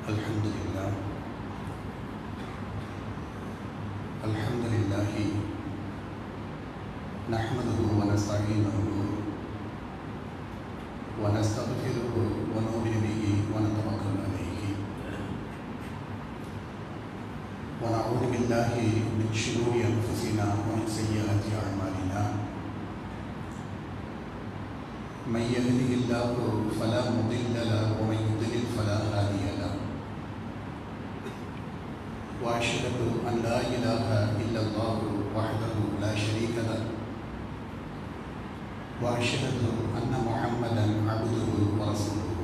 الحمد لله الحمد لله نحمده ونستعينه ونستغفره ونؤمن به ونتوكل عليه ونعوذ بالله من شرور انفسنا ومن سيئات اعمالنا من يهده الله فلا مضل له ومن يضلل فلا هادي له واشهد ان لا اله الا الله وحده لا شريك له واشهد ان محمدا عبده ورسوله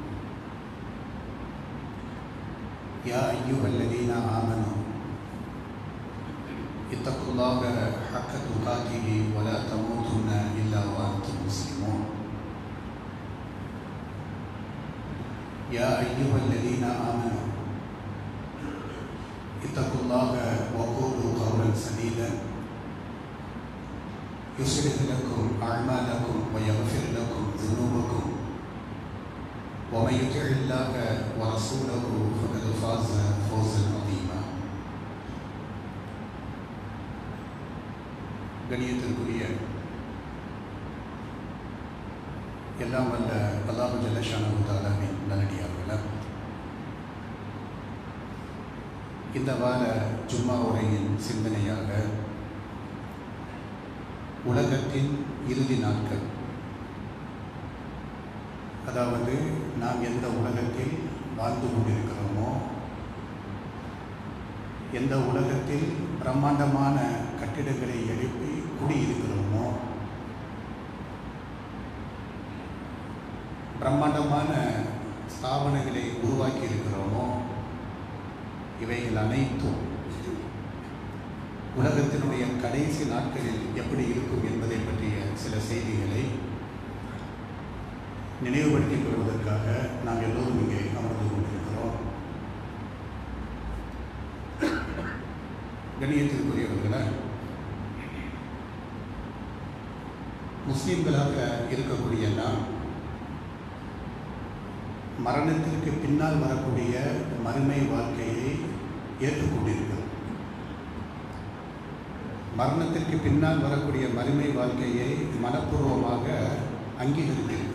يا ايها الذين امنوا اتقوا الله حق تقاته ولا تموتن الا وانتم مسلمون يا أيها الذين آمنوا اتقوا الله وقولوا قولا سديدا يصلح لكم أعمالكم ويغفر لكم ذنوبكم ومن يطع الله ورسوله فقد فاز فوزا عظيما கணியத்திற்குரிய எல்லாம் வல்ல அல்லாஹு ஜல்லஷானு தாலாவின் நல்லடியார்கள இந்த வார ஜும்மா உரையின் சிந்தனையாக உலகத்தின் இறுதி நாட்கள் அதாவது நாம் எந்த உலகத்தில் வாழ்ந்து கொண்டிருக்கிறோமோ எந்த உலகத்தில் பிரம்மாண்டமான கட்டிடங்களை எழுப்பி குடியிருக்கிறோமோ பிரம்மாண்டமான ஸ்தாபனங்களை உருவாக்கி இருக்கிறோமோ இவைகள் அனைத்தும் உலகத்தினுடைய கடைசி நாட்களில் எப்படி இருக்கும் என்பதை பற்றிய சில செய்திகளை நினைவுபடுத்திக் கொள்வதற்காக நாம் எல்லோரும் இங்கே அமர்ந்து கொண்டிருக்கிறோம் கண்ணியத்திற்குரியவர்கள முஸ்லீம்களாக இருக்கக்கூடிய நாம் மரணத்திற்கு பின்னால் வரக்கூடிய மறுமை வாழ்க்கையை ஏற்றுக்கொண்டிருக்கிறோம் மரணத்திற்கு பின்னால் வரக்கூடிய மறுமை வாழ்க்கையை மனப்பூர்வமாக அங்கீகரித்திருக்கிறோம்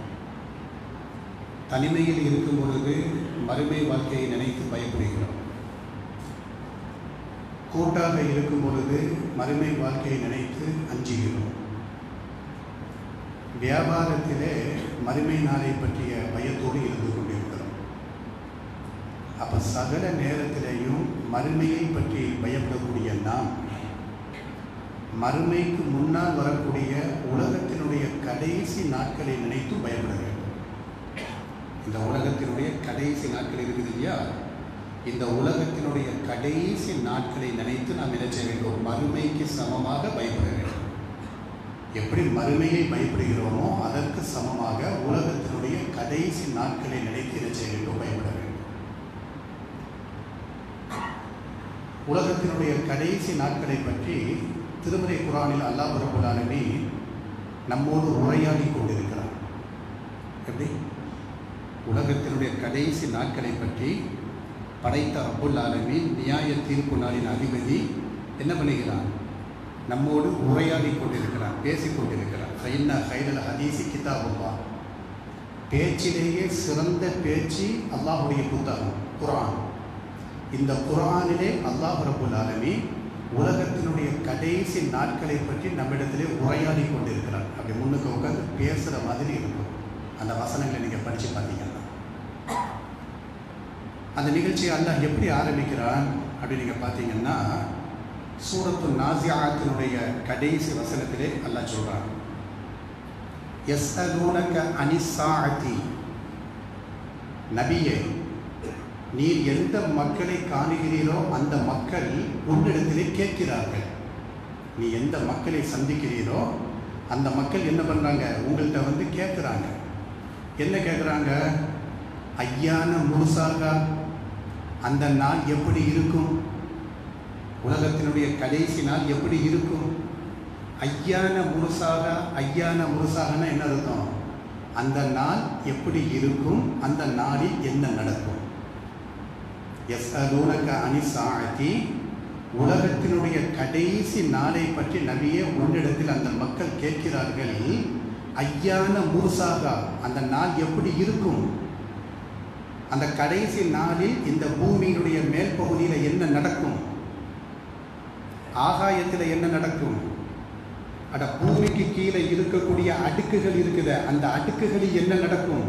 தனிமையில் இருக்கும் பொழுது மறுமை வாழ்க்கையை நினைத்து பயப்படுகிறோம் கூட்டாக இருக்கும் பொழுது மறுமை வாழ்க்கையை நினைத்து அஞ்சுகிறோம் வியாபாரத்திலே மறுமை நாளை பற்றிய பயத்தோடு இருந்து கொண்டிருக்கிறோம் அப்போ சகல நேரத்திலேயும் மறுமையை பற்றி பயப்படக்கூடிய நாம் மறுமைக்கு முன்னால் வரக்கூடிய உலகத்தினுடைய கடைசி நாட்களை நினைத்து பயப்பட வேண்டும் இந்த உலகத்தினுடைய கடைசி நாட்கள் இருக்குது இல்லையா இந்த உலகத்தினுடைய கடைசி நாட்களை நினைத்து நாம் என்ன செய்ய வேண்டும் மறுமைக்கு சமமாக பயப்பட வேண்டும் எப்படி மறுமையை பயப்படுகிறோமோ அதற்கு சமமாக உலகத்தினுடைய கடைசி நாட்களை நினைத்து என்ன செய்ய வேண்டும் பயப்பட வேண்டும் உலகத்தினுடைய கடைசி நாட்களை பற்றி திருமறை குரானில் அல்லாஹ் ரபுல்லாலுமே நம்மோடு உரையாடி கொண்டிருக்கிறார் எப்படி உலகத்தினுடைய கடைசி நாட்களை பற்றி படைத்த ரப்புல் ஆலமின் நியாய தீர்ப்பு நாளின் அதிபதி என்ன பண்ணுகிறான் நம்மோடு உரையாடி கொண்டிருக்கிறார் பேசிக் கொண்டிருக்கிறார் ஃபைன்ன ஹைரல் ஹதீசி கிதாபுல்லா பேச்சிலேயே சிறந்த பேச்சு அல்லாஹுடைய புத்தகம் குரான் இந்த குரானிலே அல்லாஹ் ரபுல் ஆலமி உலகத்தினுடைய கடைசி நாட்களை பற்றி நம்மிடத்திலே உரையாடி கொண்டிருக்கிறார் அப்படி முன்னுக்கு உட்காந்து பேசுகிற மாதிரி இருக்கும் அந்த வசனங்களை நீங்கள் படித்து பார்த்தீங்கன்னா அந்த நிகழ்ச்சியை அல்லாஹ் எப்படி ஆரம்பிக்கிறான் அப்படின்னு நீங்கள் பார்த்தீங்கன்னா சூரத்து நாசியாத்தினுடைய கடைசி வசனத்திலே அல்லாஹ் சொல்றான் எஸ் அலூனக அனிசாத்தி நபியே நீர் எந்த மக்களை காணுகிறீரோ அந்த மக்கள் உன்னிடத்திலே கேட்கிறார்கள் நீ எந்த மக்களை சந்திக்கிறீரோ அந்த மக்கள் என்ன பண்ணுறாங்க உங்கள்கிட்ட வந்து கேட்குறாங்க என்ன கேட்குறாங்க ஐயான முழுசாக அந்த நாள் எப்படி இருக்கும் உலகத்தினுடைய கடைசி நாள் எப்படி இருக்கும் ஐயான முழுசாக ஐயான முழுசாகனா என்ன அர்த்தம் அந்த நாள் எப்படி இருக்கும் அந்த நாளில் என்ன நடக்கும் எஸ் அலூனக அனிசாத்தி உலகத்தினுடைய கடைசி நாளை பற்றி நபியே உன்னிடத்தில் அந்த மக்கள் கேட்கிறார்கள் ஐயான முருசாகா அந்த நாள் எப்படி இருக்கும் அந்த கடைசி நாளில் இந்த பூமியினுடைய மேல் பகுதியில் என்ன நடக்கும் ஆகாயத்தில் என்ன நடக்கும் அட பூமிக்கு கீழே இருக்கக்கூடிய அடுக்குகள் இருக்குது அந்த அடுக்குகளில் என்ன நடக்கும்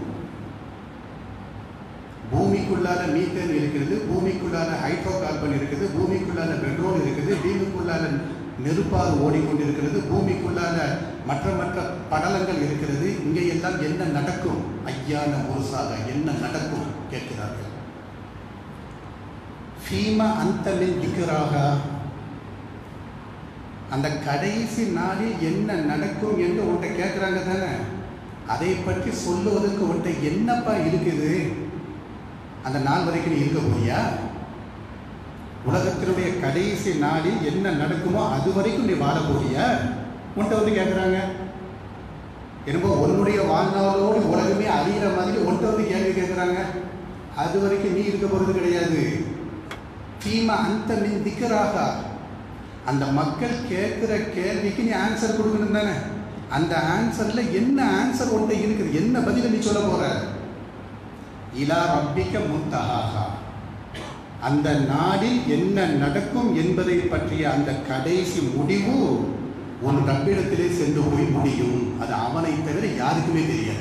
பூமிக்குள்ளால மீத்தேன் இருக்கிறது பூமிக்குள்ளால ஹைட்ரோ கார்பன் இருக்குது பூமிக்குள்ளால பெட்ரோல் இருக்குது பூமிக்குள்ளால நெருப்பாறு ஓடிக்கொண்டிருக்கிறது பூமிக்குள்ளால மற்ற மற்ற படலங்கள் இருக்கிறது இங்கே எல்லாம் என்ன நடக்கும் ஐயான முருசாக என்ன நடக்கும் கேட்கிறார்கள் ஃபீமா அந்தமின் திக்கராக அந்த கடைசி நாளில் என்ன நடக்கும் என்று உன்ட்ட கேட்குறாங்க தானே அதை பற்றி சொல்லுவதற்கு உன்ட்ட என்னப்பா இருக்குது அந்த நாள் வரைக்கும் நீ இருக்க போறியா உலகத்தினுடைய கடைசி நாளில் என்ன நடக்குமோ அது வரைக்கும் நீ வாழ போறியா உன்ட்ட வந்து கேட்குறாங்க என்னமோ உன்னுடைய வாழ்நாளோடு உலகமே அழிகிற மாதிரி உன்ட்ட வந்து கேள்வி கேட்குறாங்க அது வரைக்கும் நீ இருக்க போகிறது கிடையாது தீமா அந்த மின் திக்கராக அந்த மக்கள் கேட்குற கேள்விக்கு நீ ஆன்சர் கொடுக்கணும் தானே அந்த ஆன்சரில் என்ன ஆன்சர் உன்ட்ட இருக்குது என்ன பதிலை நீ சொல்ல போற இலா ரப்பிக்க முத்தஹாகா அந்த நாடில் என்ன நடக்கும் என்பதை பற்றிய அந்த கடைசி முடிவு உன் ரப்பிடத்திலே சென்று போய் முடியும் அது அவனை தவிர யாருக்குமே தெரியாது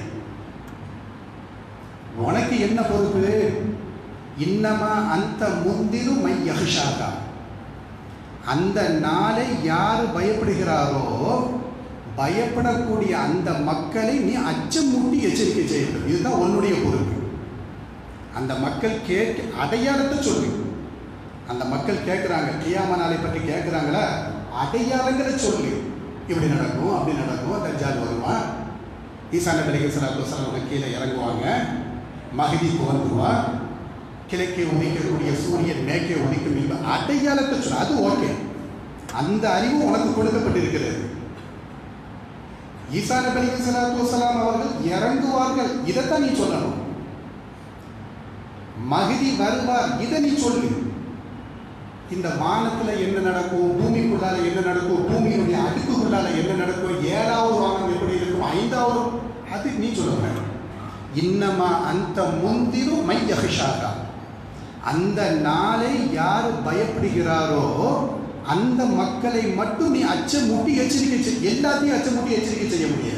உனக்கு என்ன பொறுப்பு இன்னமா அந்த முந்திரு மை யஹ்ஷாகா அந்த நாளை யார் பயப்படுகிறாரோ பயப்படக்கூடிய அந்த மக்களை நீ அச்சமூட்டி எச்சரிக்கை செய்ய வேண்டும் இதுதான் உன்னுடைய பொறுப்பு அந்த மக்கள் கேட்க அடையாளத்தை சொல்லு அந்த மக்கள் கேட்குறாங்க கியாம நாளை பற்றி கேட்குறாங்களா அடையாளங்களை சொல்லு இப்படி நடக்கும் அப்படி நடக்கும் தஞ்சால் வருவான் ஈசான பிள்ளைகள் சில சிலவங்க கீழே இறங்குவாங்க மகிதி தோன்றுவா கிழக்கே உதிக்கக்கூடிய சூரியன் மேற்கே உதிக்கும் என்பது அடையாளத்தை சொல்ல அது ஓகே அந்த அறிவு உனக்கு கொடுக்கப்பட்டிருக்கிறது ஈசா நபி அலி சலாத்து வசலாம் அவர்கள் இறங்குவார்கள் இதைத்தான் நீ சொல்லணும் மகிதி வருவார் இதை நீ சொல்லு இந்த வானத்துல என்ன நடக்கும் பூமிக்குள்ளால என்ன நடக்கும் பூமியினுடைய அடுக்குக்குள்ளால என்ன நடக்கும் ஏழாவது வானம் எப்படி இருக்கும் ஐந்தாவது அது நீ சொல்லுங்க இன்னமா அந்த முந்திரு மையகிஷாகா அந்த நாளை யார் பயப்படுகிறாரோ அந்த மக்களை மட்டும் நீ அச்சமூட்டி எச்சரிக்கை செய் எல்லாத்தையும் அச்சமூட்டி எச்சரிக்கை செய்ய முடியாது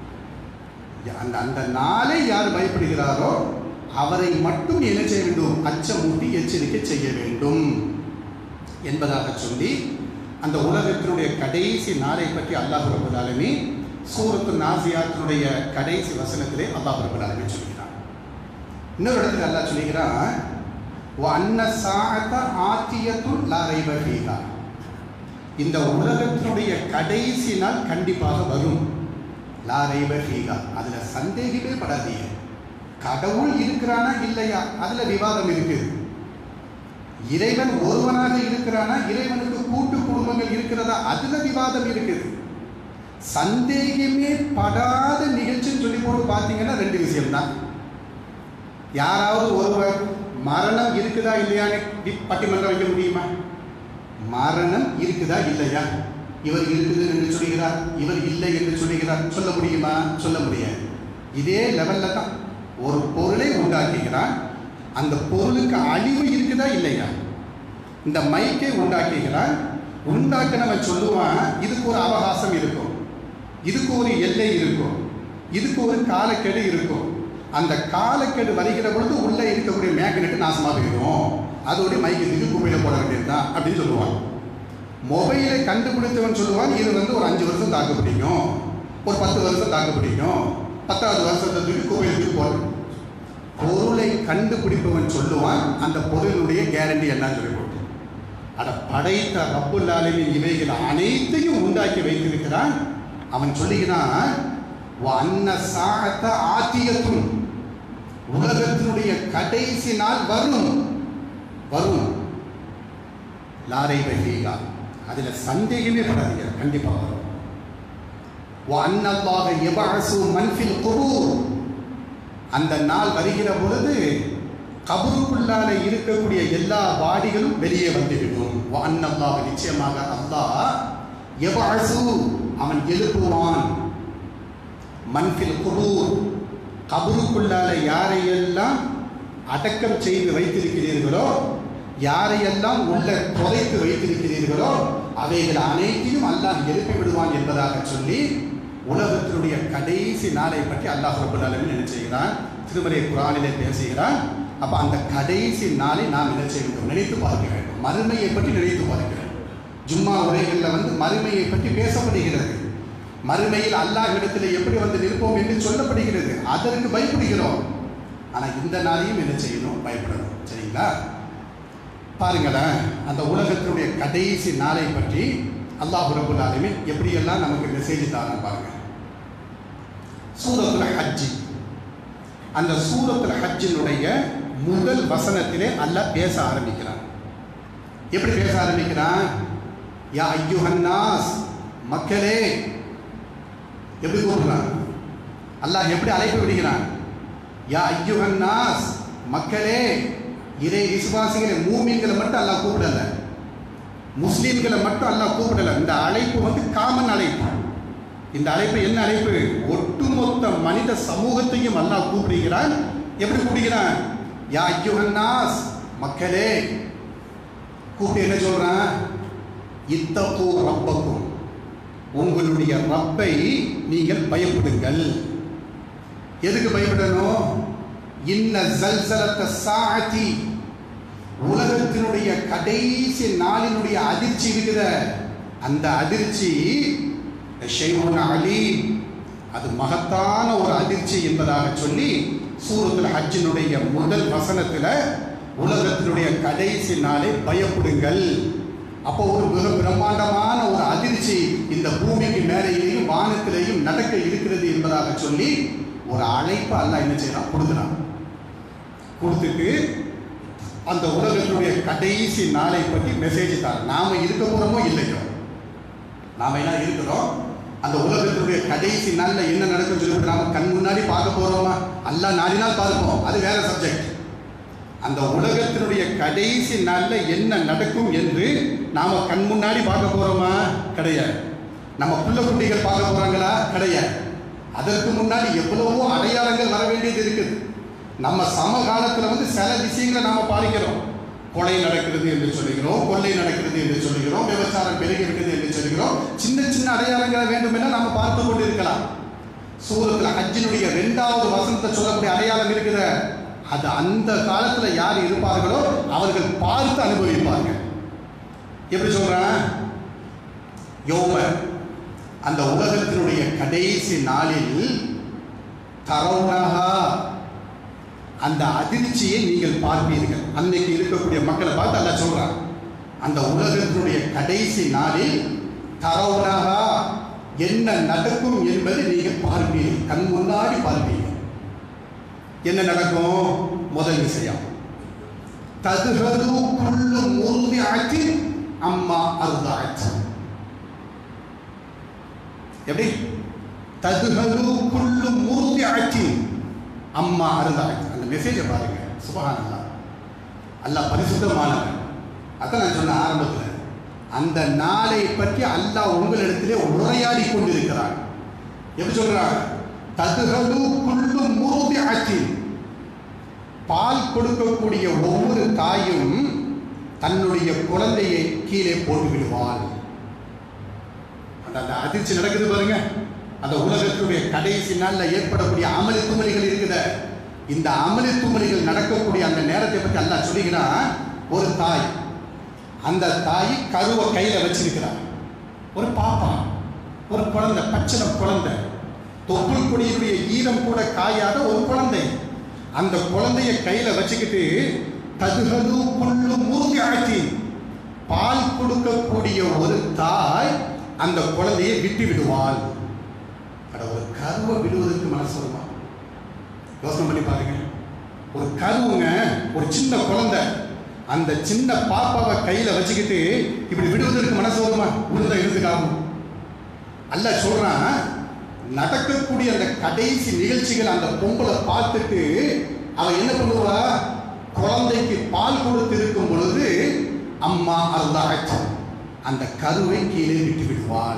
அந்த அந்த நாளை யார் பயப்படுகிறாரோ அவரை மட்டும் என்ன செய்ய வேண்டும் அச்சமூட்டி எச்சரிக்கை செய்ய வேண்டும் என்பதாக சொல்லி அந்த உலகத்தினுடைய கடைசி நாளை பற்றி அல்லாஹ் ரபுல் ஆலமி சூரத்து நாசியாத்தினுடைய கடைசி வசனத்திலே அல்லாஹ் ரபுல் ஆலமி சொல்கிறான் இன்னொரு இடத்துல அல்லாஹ் சொல்லுகிறான் வண்ண சாத்த ஆத்தியத்துள் லாரைவ ஃபீகா இந்த உலகத்தினுடைய கடைசி நாள் கண்டிப்பாக வரும் லாரைவ ஃபீகா அதுல சந்தேகமே படாதீங்க கடவுள் இருக்கிறானா இல்லையா அதுல விவாதம் இருக்குது இறைவன் ஒருவனாக இருக்கிறானா இறைவனுக்கு கூட்டு குடும்பங்கள் இருக்கிறதா அதுல விவாதம் இருக்குது சந்தேகமே படாத நிகழ்ச்சின்னு சொல்லி போட்டு பார்த்தீங்கன்னா ரெண்டு விஷயம்தான் யாராவது ஒருவர் மரணம் இருக்குதா இல்லையான்னு பட்டிமன்றம் வைக்க முடியுமா மரணம் இருக்குதா இல்லையா இவர் இருக்குது என்று சொல்லுகிறார் இவர் இல்லை என்று சொல்லுகிறார் சொல்ல முடியுமா சொல்ல முடியாது இதே லெவல்ல தான் ஒரு பொருளை உண்டாக்குகிறான் அந்த பொருளுக்கு அழிவு இருக்குதா இல்லையா இந்த மைக்கை உண்டாக்குகிறான் உண்டாக்கினவன் சொல்லுவான் இதுக்கு ஒரு அவகாசம் இருக்கும் இதுக்கு ஒரு எல்லை இருக்கும் இதுக்கு ஒரு காலக்கெடு இருக்கும் அந்த காலக்கெடு வருகிற பொழுது உள்ளே இருக்கக்கூடிய மேக்னெட் நாசமாக போயிடும் அதோடைய மைக்கு இது குப்பையில் போட வேண்டியது தான் அப்படின்னு சொல்லுவான் மொபைலை கண்டுபிடித்தவன் சொல்லுவான் இது வந்து ஒரு அஞ்சு வருஷம் தாக்கு பிடிக்கும் ஒரு பத்து வருஷம் தாக்கு பிடிக்கும் பத்தாவது வருஷத்தை தூக்கி குப்பையில் தூக்கி போட பொருளை கண்டுபிடிப்பவன் சொல்லுவான் அந்த பொருளுடைய கேரண்டி என்ன சொல்லி போட்டு அட படைத்த ரப்புல்லாலுமே இவைகள் அனைத்தையும் உண்டாக்கி வைத்திருக்கிறான் அவன் சொல்லுகிறான் அன்ன சாகத்த ஆத்தியத்தும் உலகத்தினுடைய கடைசி நாள் வரும் வரும் லாரை வகீகா அதுல சந்தேகமே படாதீங்க கண்டிப்பா வரும் வன்னல்லாக எபாசு மன்ஃபில் குபூர் அந்த நாள் வருகிற பொழுது கபருக்குள்ளால இருக்கக்கூடிய எல்லா பாடிகளும் வெளியே வந்துவிடும் அன்னல்லாஹ் நிச்சயமாக அல்லாஹ் எவாசு அவன் எழுப்புவான் மன்பில் குரூர் கபருக்குள்ளால யாரையெல்லாம் அடக்கம் செய்து வைத்திருக்கிறீர்களோ யாரையெல்லாம் உள்ள புதைத்து வைத்திருக்கிறீர்களோ அவைகள் அனைத்தையும் அல்லாஹ் எழுப்பி விடுவான் என்பதாக சொல்லி உலகத்தினுடைய கடைசி நாளை பற்றி அல்லாஹ் ரபுல் ஆலமீன் என்ன செய்கிறான் திருமறை குரானிலே பேசுகிறான் அப்ப அந்த கடைசி நாளை நாம் என்ன செய்ய வேண்டும் நினைத்து பார்க்க வேண்டும் மறுமையை பற்றி நினைத்து பார்க்க வேண்டும் ஜும்மா உரைகளில் வந்து மறுமையை பற்றி பேசப்படுகிறது மறுமையில் அல்லாஹ்விடத்தில் எப்படி வந்து நிற்போம் என்று சொல்லப்படுகிறது அதற்கு பயப்படுகிறோம் ஆனா இந்த நாளையும் என்ன செய்யணும் பயப்படணும் சரிங்களா பாருங்களேன் அந்த உலகத்தினுடைய கடைசி நாளை பற்றி அல்லாஹ் ரபுல் ஆலமீன் எப்படியெல்லாம் நமக்கு மெசேஜ் தாரான் பாருங்க சூரத்துல ஹஜ்ஜி அந்த சூரத்துல ஹஜ்ஜினுடைய முதல் வசனத்திலே அல்லாஹ் பேச ஆரம்பிக்கிறான் எப்படி பேச ஆரம்பிக்கிறான் யா ஐயுஹன்னாஸ் மக்களே எப்படி கூப்பிடுறான் அல்லாஹ் எப்படி அழைப்பு விடுகிறான் யா ஐயுஹன்னாஸ் மக்களே இறை விசுவாசிகளை மூமின்களை மட்டும் அல்லாஹ் கூப்பிடல முஸ்லீம்களை மட்டும் அல்லாஹ் கூப்பிடல இந்த அழைப்பு வந்து காமன் அழைப்பு இந்த அழைப்பு என்ன அழைப்பு ஒட்டுமொத்த மனித சமூகத்தையும் அல்லாஹ் கூப்பிடுகிறான் எப்படி கூப்பிடுகிறான் யா ஐயுஹன்னாஸ் மக்களே கூப்பிட்டு என்ன சொல்றான் இத்தப்பு ரப்பக்கும் உங்களுடைய ரப்பை நீங்கள் பயப்படுங்கள் எதுக்கு பயப்படணும் இன்ன ஜல்சலத்த சாத்தி உலகத்தினுடைய கடைசி நாளினுடைய அதிர்ச்சி இருக்கிற அந்த அதிர்ச்சி ஷைமுன் அலீம் அது மகத்தான ஒரு அதிர்ச்சி என்பதாக சொல்லி சூரத்துல் ஹஜ்ஜினுடைய முதல் வசனத்தில் உலகத்தினுடைய கடைசி நாளை பயப்படுங்கள் அப்போ ஒரு மிக பிரம்மாண்டமான ஒரு அதிர்ச்சி இந்த பூமிக்கு மேலேயும் வானத்திலேயும் நடக்க இருக்கிறது என்பதாக சொல்லி ஒரு அழைப்பு அல்ல என்ன செய்யறான் கொடுக்குறான் கொடுத்துட்டு அந்த உலகத்தினுடைய கடைசி நாளை பற்றி மெசேஜ் தான் நாம இருக்க போறோமோ இல்லையோ நாம என்ன இருக்கிறோம் அந்த உலகத்தினுடைய கடைசி நாளில் என்ன நடக்கும் சொல்லிட்டு நாம கண் முன்னாடி பார்க்க போறோமா அல்ல நாடினால் பார்ப்போம் அது வேற சப்ஜெக்ட் அந்த உலகத்தினுடைய கடைசி நாளில் என்ன நடக்கும் என்று நாம கண் முன்னாடி பார்க்க போறோமா கிடையாது நம்ம புள்ள குட்டிகள் பார்க்க போறாங்களா கிடையாது அதற்கு முன்னாடி எவ்வளவோ அடையாளங்கள் வர வேண்டியது இருக்குது நம்ம சமகாலத்தில் வந்து சில விஷயங்களை நாம பாதிக்கிறோம் கொலை நடக்கிறது என்று சொல்லுகிறோம் கொள்ளை நடக்கிறது என்று சொல்லுகிறோம் விபச்சாரம் பெருகி இருக்குது என்று சொல்லுகிறோம் சின்ன சின்ன அடையாளங்களை வேண்டுமென நாம பார்த்து கொண்டு இருக்கலாம் சூரத்தில் ஹஜ்ஜினுடைய இரண்டாவது வசனத்தை சொல்லக்கூடிய அடையாளம் இருக்குத அது அந்த காலத்துல யார் இருப்பார்களோ அவர்கள் பார்த்து அனுபவிப்பார்கள் எப்படி சொல்றேன் யோம அந்த உலகத்தினுடைய கடைசி நாளில் தரவுனகா அந்த அதிர்ச்சியை நீங்கள் பார்ப்பீர்கள் அன்னைக்கு இருக்கக்கூடிய மக்களை பார்த்து அல்ல சொல்றான் அந்த உலகத்தினுடைய கடைசி நாளில் தரவுனகா என்ன நடக்கும் என்பதை நீங்கள் பார்ப்பீர்கள் கண் முன்னாடி பார்ப்பீர்கள் என்ன நடக்கும் முதல் விஷயம் ததுகது குள்ளு மூர்த்தி ஆட்சி அம்மா அருதாட்சி எப்படி ததுகது குள்ளு மூர்த்தி ஆட்சி அம்மா அருதாட்சி அந்த மெசேஜை பாருங்க சுபகானல்லா அல்லாஹ் பரிசுத்தமானவன் அதான் நான் சொன்ன ஆரம்பத்தில் அந்த நாளை பற்றி அல்லாஹ் உங்களிடத்திலே உரையாடி கொண்டிருக்கிறான் எப்படி சொல்றான் ததுகது குள்ளு மூர்த்தி ஆட்சி பால் கொடுக்கக்கூடிய ஒவ்வொரு தாயும் தன்னுடைய குழந்தையை கீழே போட்டு விடுவாள் அந்த அந்த அதிர்ச்சி நடக்குது பாருங்க அந்த உலகத்துடைய கடைசி நாளில் ஏற்படக்கூடிய அமளி துமலிகள் இருக்குத இந்த அமளி துமலிகள் நடக்கக்கூடிய அந்த நேரத்தை பற்றி அல்லாஹ் சொல்லுகிறான் ஒரு தாய் அந்த தாய் கருவை கையில் வச்சிருக்கிறார் ஒரு பாப்பா ஒரு குழந்தை பச்சனை குழந்தை தொப்புள் கொடியுடைய ஈரம் கூட காயாத ஒரு குழந்தை அந்த குழந்தைய கையில வச்சுக்கிட்டு தகுகது புல்லு மூர்த்தி ஆட்சி பால் கொடுக்கக்கூடிய ஒரு தாய் அந்த குழந்தையை விட்டு விடுவாள் அட ஒரு கருவை விடுவதற்கு மனசு வருமா யோசனை பண்ணி பாருங்க ஒரு கருவுங்க ஒரு சின்ன குழந்தை அந்த சின்ன பாப்பாவை கையில வச்சுக்கிட்டு இப்படி விடுவதற்கு மனசு வருமா உழுத இருந்துக்காகும் அல்ல சொல்றான் நடக்கக்கூடிய அந்த கடைசி நிகழ்ச்சிகள் அந்த பொம்பளை பார்த்துட்டு அவ என்ன பண்ணுவா குழந்தைக்கு பால் கொடுத்து இருக்கும் பொழுது அம்மா அல்லாஹ் அந்த கருவை கீழே விட்டு விடுவாள்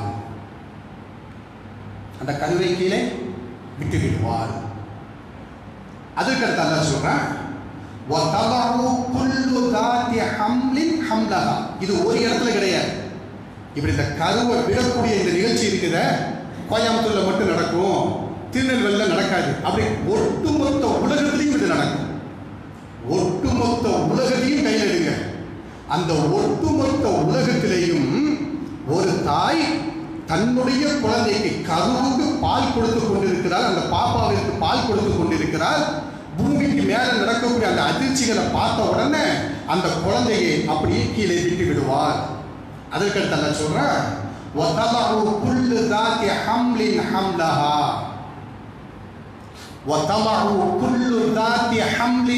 அந்த கருவை கீழே விட்டு விடுவாள் அதுக்கடுத்து அல்லாஹ் சொல்றான் وَتَضَعُ كُلُّ ذَاتِ حَمْلٍ حَمْلَهَا இது ஒரு இடத்துல கிடையாது இப்படி இந்த கருவை விடக்கூடிய இந்த நிகழ்ச்சி இருக்குத கோயம்புத்தூர்ல மட்டும் நடக்கும் திருநெல்வேலியில் நடக்காது அப்படி ஒட்டுமொத்த உலகத்திலையும் இது நடக்கும் ஒட்டுமொத்த உலகத்தையும் கையில் எடுங்க அந்த ஒட்டுமொத்த உலகத்திலேயும் ஒரு தாய் தன்னுடைய குழந்தைக்கு கருவுக்கு பால் கொடுத்து கொண்டிருக்கிறார் அந்த பாப்பாவிற்கு பால் கொடுத்து கொண்டிருக்கிறார் பூமிக்கு மேல நடக்கக்கூடிய அந்த அதிர்ச்சிகளை பார்த்த உடனே அந்த குழந்தையை அப்படியே கீழே விட்டு விடுவார் அதற்கடுத்து என்ன சொல்றேன் وَتَضَعُ كُلُّ ذَاتِ حَمْلٍ حَمْلَهَا وَتَضَعُ كُلُّ ذَاتِ حَمْلٍ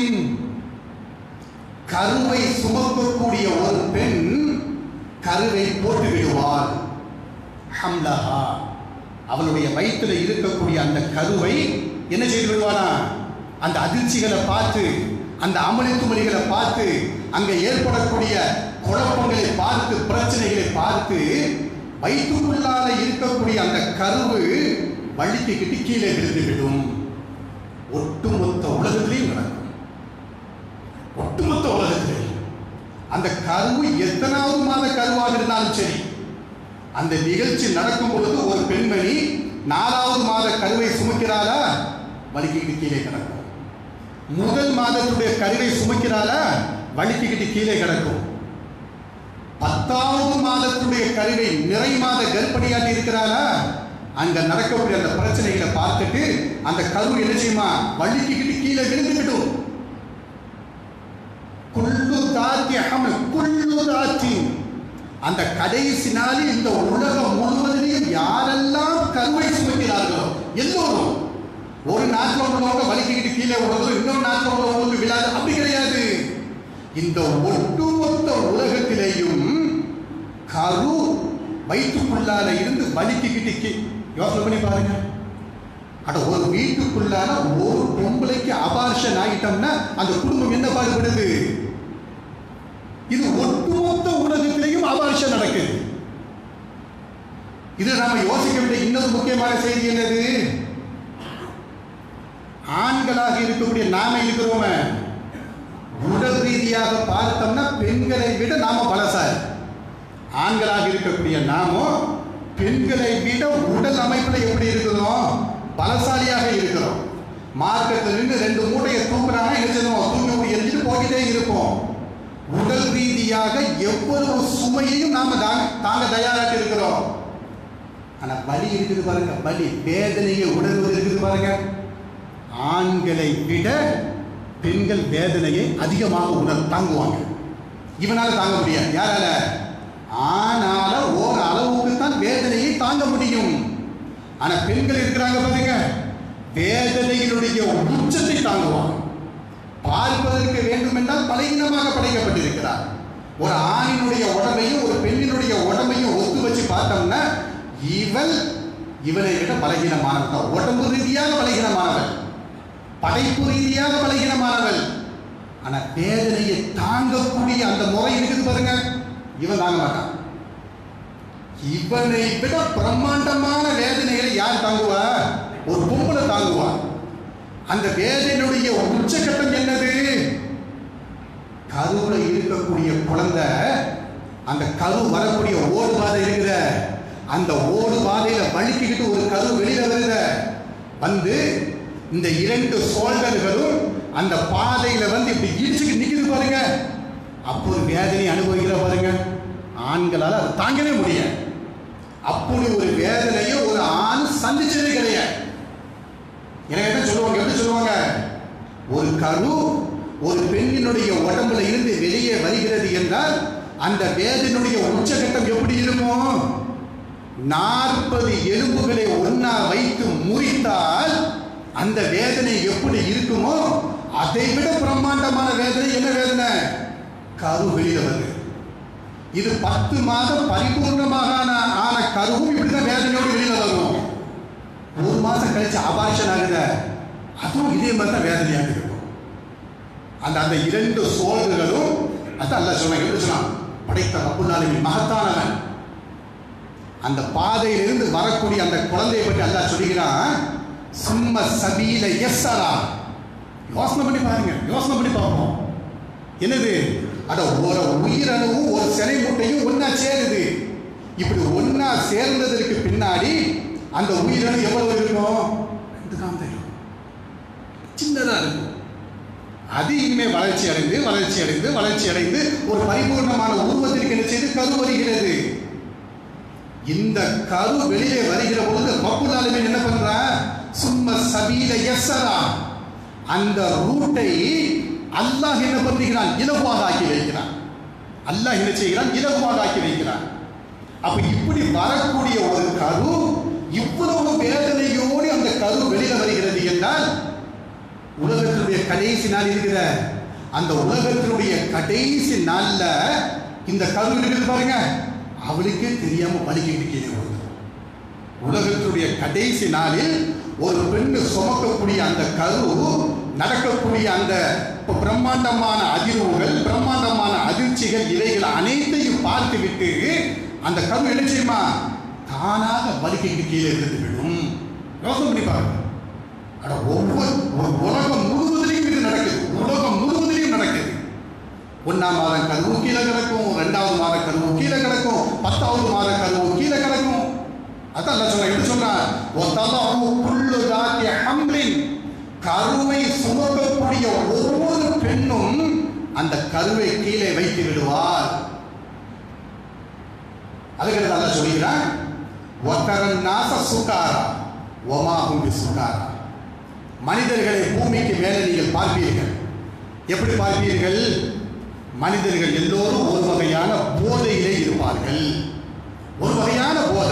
கருவை சுமக்கக்கூடிய ஒரு பெண் கருவை போட்டு விடுவாள் ஹம்லஹா அவளுடைய வயிற்றுல இருக்கக்கூடிய அந்த கருவை என்ன செய்து விடுவானா அந்த அதிர்ச்சிகளை பார்த்து அந்த அமளி துமளிகளை பார்த்து அங்க ஏற்படக்கூடிய குழப்பங்களை பார்த்து பிரச்சனைகளை பார்த்து வயிற்றுக்குள்ளால இருக்கக்கூடிய அந்த கருவு வழித்துக்கிட்டு கீழே விழுந்து விடும் ஒட்டுமொத்த உலகத்திலையும் நடக்கும் ஒட்டுமொத்த உலகத்தில் அந்த கருவு எத்தனாவது மாத கருவாக இருந்தாலும் சரி அந்த நிகழ்ச்சி நடக்கும் பொழுது ஒரு பெண்மணி நாலாவது மாத கருவை சுமக்கிறாளா வலிக்கிட்டு கீழே கிடக்கும் முதல் மாதத்துடைய கருவை சுமக்கிறாளா வலிக்கிட்டு கீழே கிடக்கும் பத்தாவது மாதத்துடைய கருவை நிறை மாத கர்ப்பிணியாட்டி இருக்கிறாளா அங்க நடக்கக்கூடிய அந்த பிரச்சனைகளை பார்த்துட்டு அந்த கரு என்ன செய்யுமா வலிக்கிட்டு கீழே விழுந்துக்கிட்டும் குள்ளு தாத்தி அமல் குள்ளு தாத்தி அந்த கடைசி நாளில் இந்த உலகம் முழுவதிலையும் யாரெல்லாம் கருவை சுமக்கிறார்களோ எல்லோரும் ஒரு நாட்டில் உள்ளவங்க வலிக்கிட்டு கீழே விடுறதோ இன்னொரு நாட்டில் உள்ளவங்களுக்கு விழாது அப்படி கிடையாது இந்த ஒட்டுமொத்த உலகத்திலேயும் கரு வயிற்றுக்குள்ளால இருந்து வலிக்கிட்டு கீ யோசனை பண்ணி பாருங்க அட ஒரு வீட்டுக்குள்ளால ஒரு பொம்பளைக்கு அபார்ஷன் ஆகிட்டோம்னா அந்த குடும்பம் என்ன பாடுபடுது இது ஒட்டுமொத்த உலகத்திலேயும் அபார்ஷன் நடக்குது இது நாம யோசிக்க வேண்டிய இன்னொரு முக்கியமான செய்தி என்னது ஆண்களாக இருக்கக்கூடிய நாம இருக்கிறோமே உடல் ரீதியாக பார்த்தோம்னா பெண்களை விட நாம பலசாரி ஆண்களாக இருக்கக்கூடிய நாமோ பெண்களை விட உடல் அமைப்புல எப்படி இருக்கிறோம் பலசாலியாக இருக்கிறோம் மார்க்கெட்டில் நின்று ரெண்டு மூட்டையை தூக்குறாங்க என்ன செய்வோம் தூக்கி எரிஞ்சிட்டு போய்கிட்டே இருப்போம் உடல் ரீதியாக எவ்வளவு சுமையையும் நாம தாங்க தாங்க தயாராக இருக்கிறோம் ஆனா பலி இருக்குது பாருங்க பலி வேதனையை உணர்வது இருக்குது பாருங்க ஆண்களை விட பெண்கள் வேதனையை அதிகமாக உணர் தாங்குவாங்க இவனால தாங்க முடியாது யாரால ஆனால ஓர் அளவுக்கு தான் வேதனையை தாங்க முடியும் ஆனா பெண்கள் இருக்கிறாங்க பாருங்க வேதனையினுடைய உச்சத்தை தாங்குவாங்க பார்ப்பதற்கு வேண்டும் என்றால் பலகீனமாக படைக்கப்பட்டிருக்கிறார் ஒரு ஆணினுடைய உடம்பையும் ஒரு பெண்ணினுடைய உடம்பையும் ஒத்து வச்சு பார்த்தோம்னா இவள் இவனை விட பலகீனமானவள் தான் உடம்பு ரீதியாக பலகீனமானவள் படைப்பு ரீதியாக பலகீனமானவள் ஆனா வேதனையை தாங்கக்கூடிய அந்த முறை இருக்குது பாருங்க இவன் தாங்க மாட்டான் இவனை விட பிரம்மாண்டமான வேதனைகளை யார் தாங்குவா ஒரு பொம்பளை தாங்குவா அந்த வேதனையுடைய உச்சகட்டம் என்னது கருவுல இருக்கக்கூடிய குழந்தை அந்த கரு வரக்கூடிய ஓடு பாதை இருக்கிற அந்த ஓடு பாதையில வலிக்கிட்டு ஒரு கரு வெளியில வருத வந்து இந்த இரண்டு சோல்டர்களும் அந்த பாதையில வந்து இப்படி இடிச்சுட்டு நிக்குது பாருங்க அப்போ ஒரு வேதனை அனுபவிக்கிற பாருங்க ஆண்களால் அதை தாங்கவே முடியாது அப்படி ஒரு வேதனையை ஒரு ஆண் சந்திச்சதே கிடையாது எனவே தான் சொல்லுவாங்க எப்படி சொல்லுவாங்க ஒரு கரு ஒரு பெண்ணினுடைய உடம்புல இருந்து வெளியே வருகிறது என்றால் அந்த வேதனுடைய உச்சகட்டம் எப்படி இருக்கும் நாற்பது எலும்புகளை ஒன்னா வைத்து முறித்தால் அந்த வேதனை எப்படி இருக்குமோ அதை விட பிரம்மாண்டமான வேதனை என்ன வேதனை கரு வெளியில வருது இது பத்து மாதம் பரிபூர்ணமாக ஆன- ஆன கருவும் இப்படிதான் வேதனையோடு வெளியில வரும் ஒரு மாசம் கழிச்சு அபார்ஷன் ஆகுத அதுவும் இதே மாதிரி தான் வேதனையாக இருக்கும் அந்த அந்த இரண்டு சோழர்களும் அதான் அல்ல சொன்னாங்க எப்படி சொன்னான் படைத்த ரப்புல்லாலுமே மகத்தானவன் அந்த பாதையிலிருந்து வரக்கூடிய அந்த குழந்தையை பற்றி அல்லாஹ் சொல்லுகிறான் சும்ம சபீல எஸ்ஸரா யோசனை பண்ணி பாருங்க யோசனை பண்ணி பார்ப்போம் என்னது அட ஒரு உயிரணுவும் ஒரு சிலை மூட்டையும் ஒண்ணா சேருது இப்படி ஒண்ணா சேர்ந்ததற்கு பின்னாடி அந்த உயிரணு எவ்வளவு இருக்கும் ரெண்டு காந்தம் இருக்கும் சின்னதா இருக்கும் அது இனிமே வளர்ச்சி அடைந்து வளர்ச்சி அடைந்து வளர்ச்சி அடைந்து ஒரு பரிபூர்ணமான உருவத்திற்கு என்ன செய்து கரு வருகிறது இந்த கரு வெளியே வருகிற பொழுது ரப்புல் ஆலமீன் என்ன பண்றா சும்ம சபீல யஸ்ஸரா அந்த ரூட்டை அல்லாஹ் என்ன பண்ணுகிறான் இலகுவாக ஆக்கி வைக்கிறான் அல்லாஹ் என்ன செய்கிறான் இலகுவாக ஆக்கி வைக்கிறான் அப்ப இப்படி வரக்கூடிய ஒரு கரு இவ்வளவு வேதனையோடு அந்த கரு வெளியில வருகிறது என்றால் உலகத்தினுடைய கடைசி நாள் இருக்கிற அந்த உலகத்தினுடைய கடைசி நாள்ல இந்த கரு இருக்குது பாருங்க அவளுக்கே தெரியாம வலிக்கிட்டு கீழே விழுந்துரும். உலகத்தினுடைய கடைசி நாளில் ஒரு பெண்ணு சுமக்கக்கூடிய அந்த கரு நடக்கக்கூடிய அந்த பிரம்மாண்டமான அதிர்வுகள் பிரம்மாண்டமான அதிர்ச்சிகள் இவைகள் அனைத்தையும் பார்த்துவிட்டு அந்த கரு என்ன செய்யுமா தானாக வலிக்கிட்டு கீழே விழுந்து விடும் யோசனை பண்ணி பாருங்க அட ஒவ்வொரு ஒரு உலகம் முழுவதிலையும் இது நடக்குது உலகம் முழுவதிலையும் நடக்குது ஒன்னாம் மாதம் கருவு கீழே கிடக்கும் ரெண்டாவது மாத கருவு கீழே கிடக்கும் பத்தாவது மாத கருவு கீழே கிடக்கும் அதான் அல்ல சொல்ல எப்படி சொல்றான் ஒத்தலஹு குல்லு தாத்தி ஹம்லின் கருவை சுமக்கக்கூடிய ஒவ்வொரு பெண்ணும் அந்த கருவை கீழே வைத்து விடுவார் அதுக்கு அல்ல சொல்கிறான் ஒத்தரன் நாச சுகாரா ஒமாகும் சுகாரா மனிதர்களை பூமிக்கு மேலே நீங்கள் பார்ப்பீர்கள் எப்படி பார்ப்பீர்கள் மனிதர்கள் எல்லோரும் ஒரு வகையான போதையிலே இருப்பார்கள் ஒரு வகையான போதை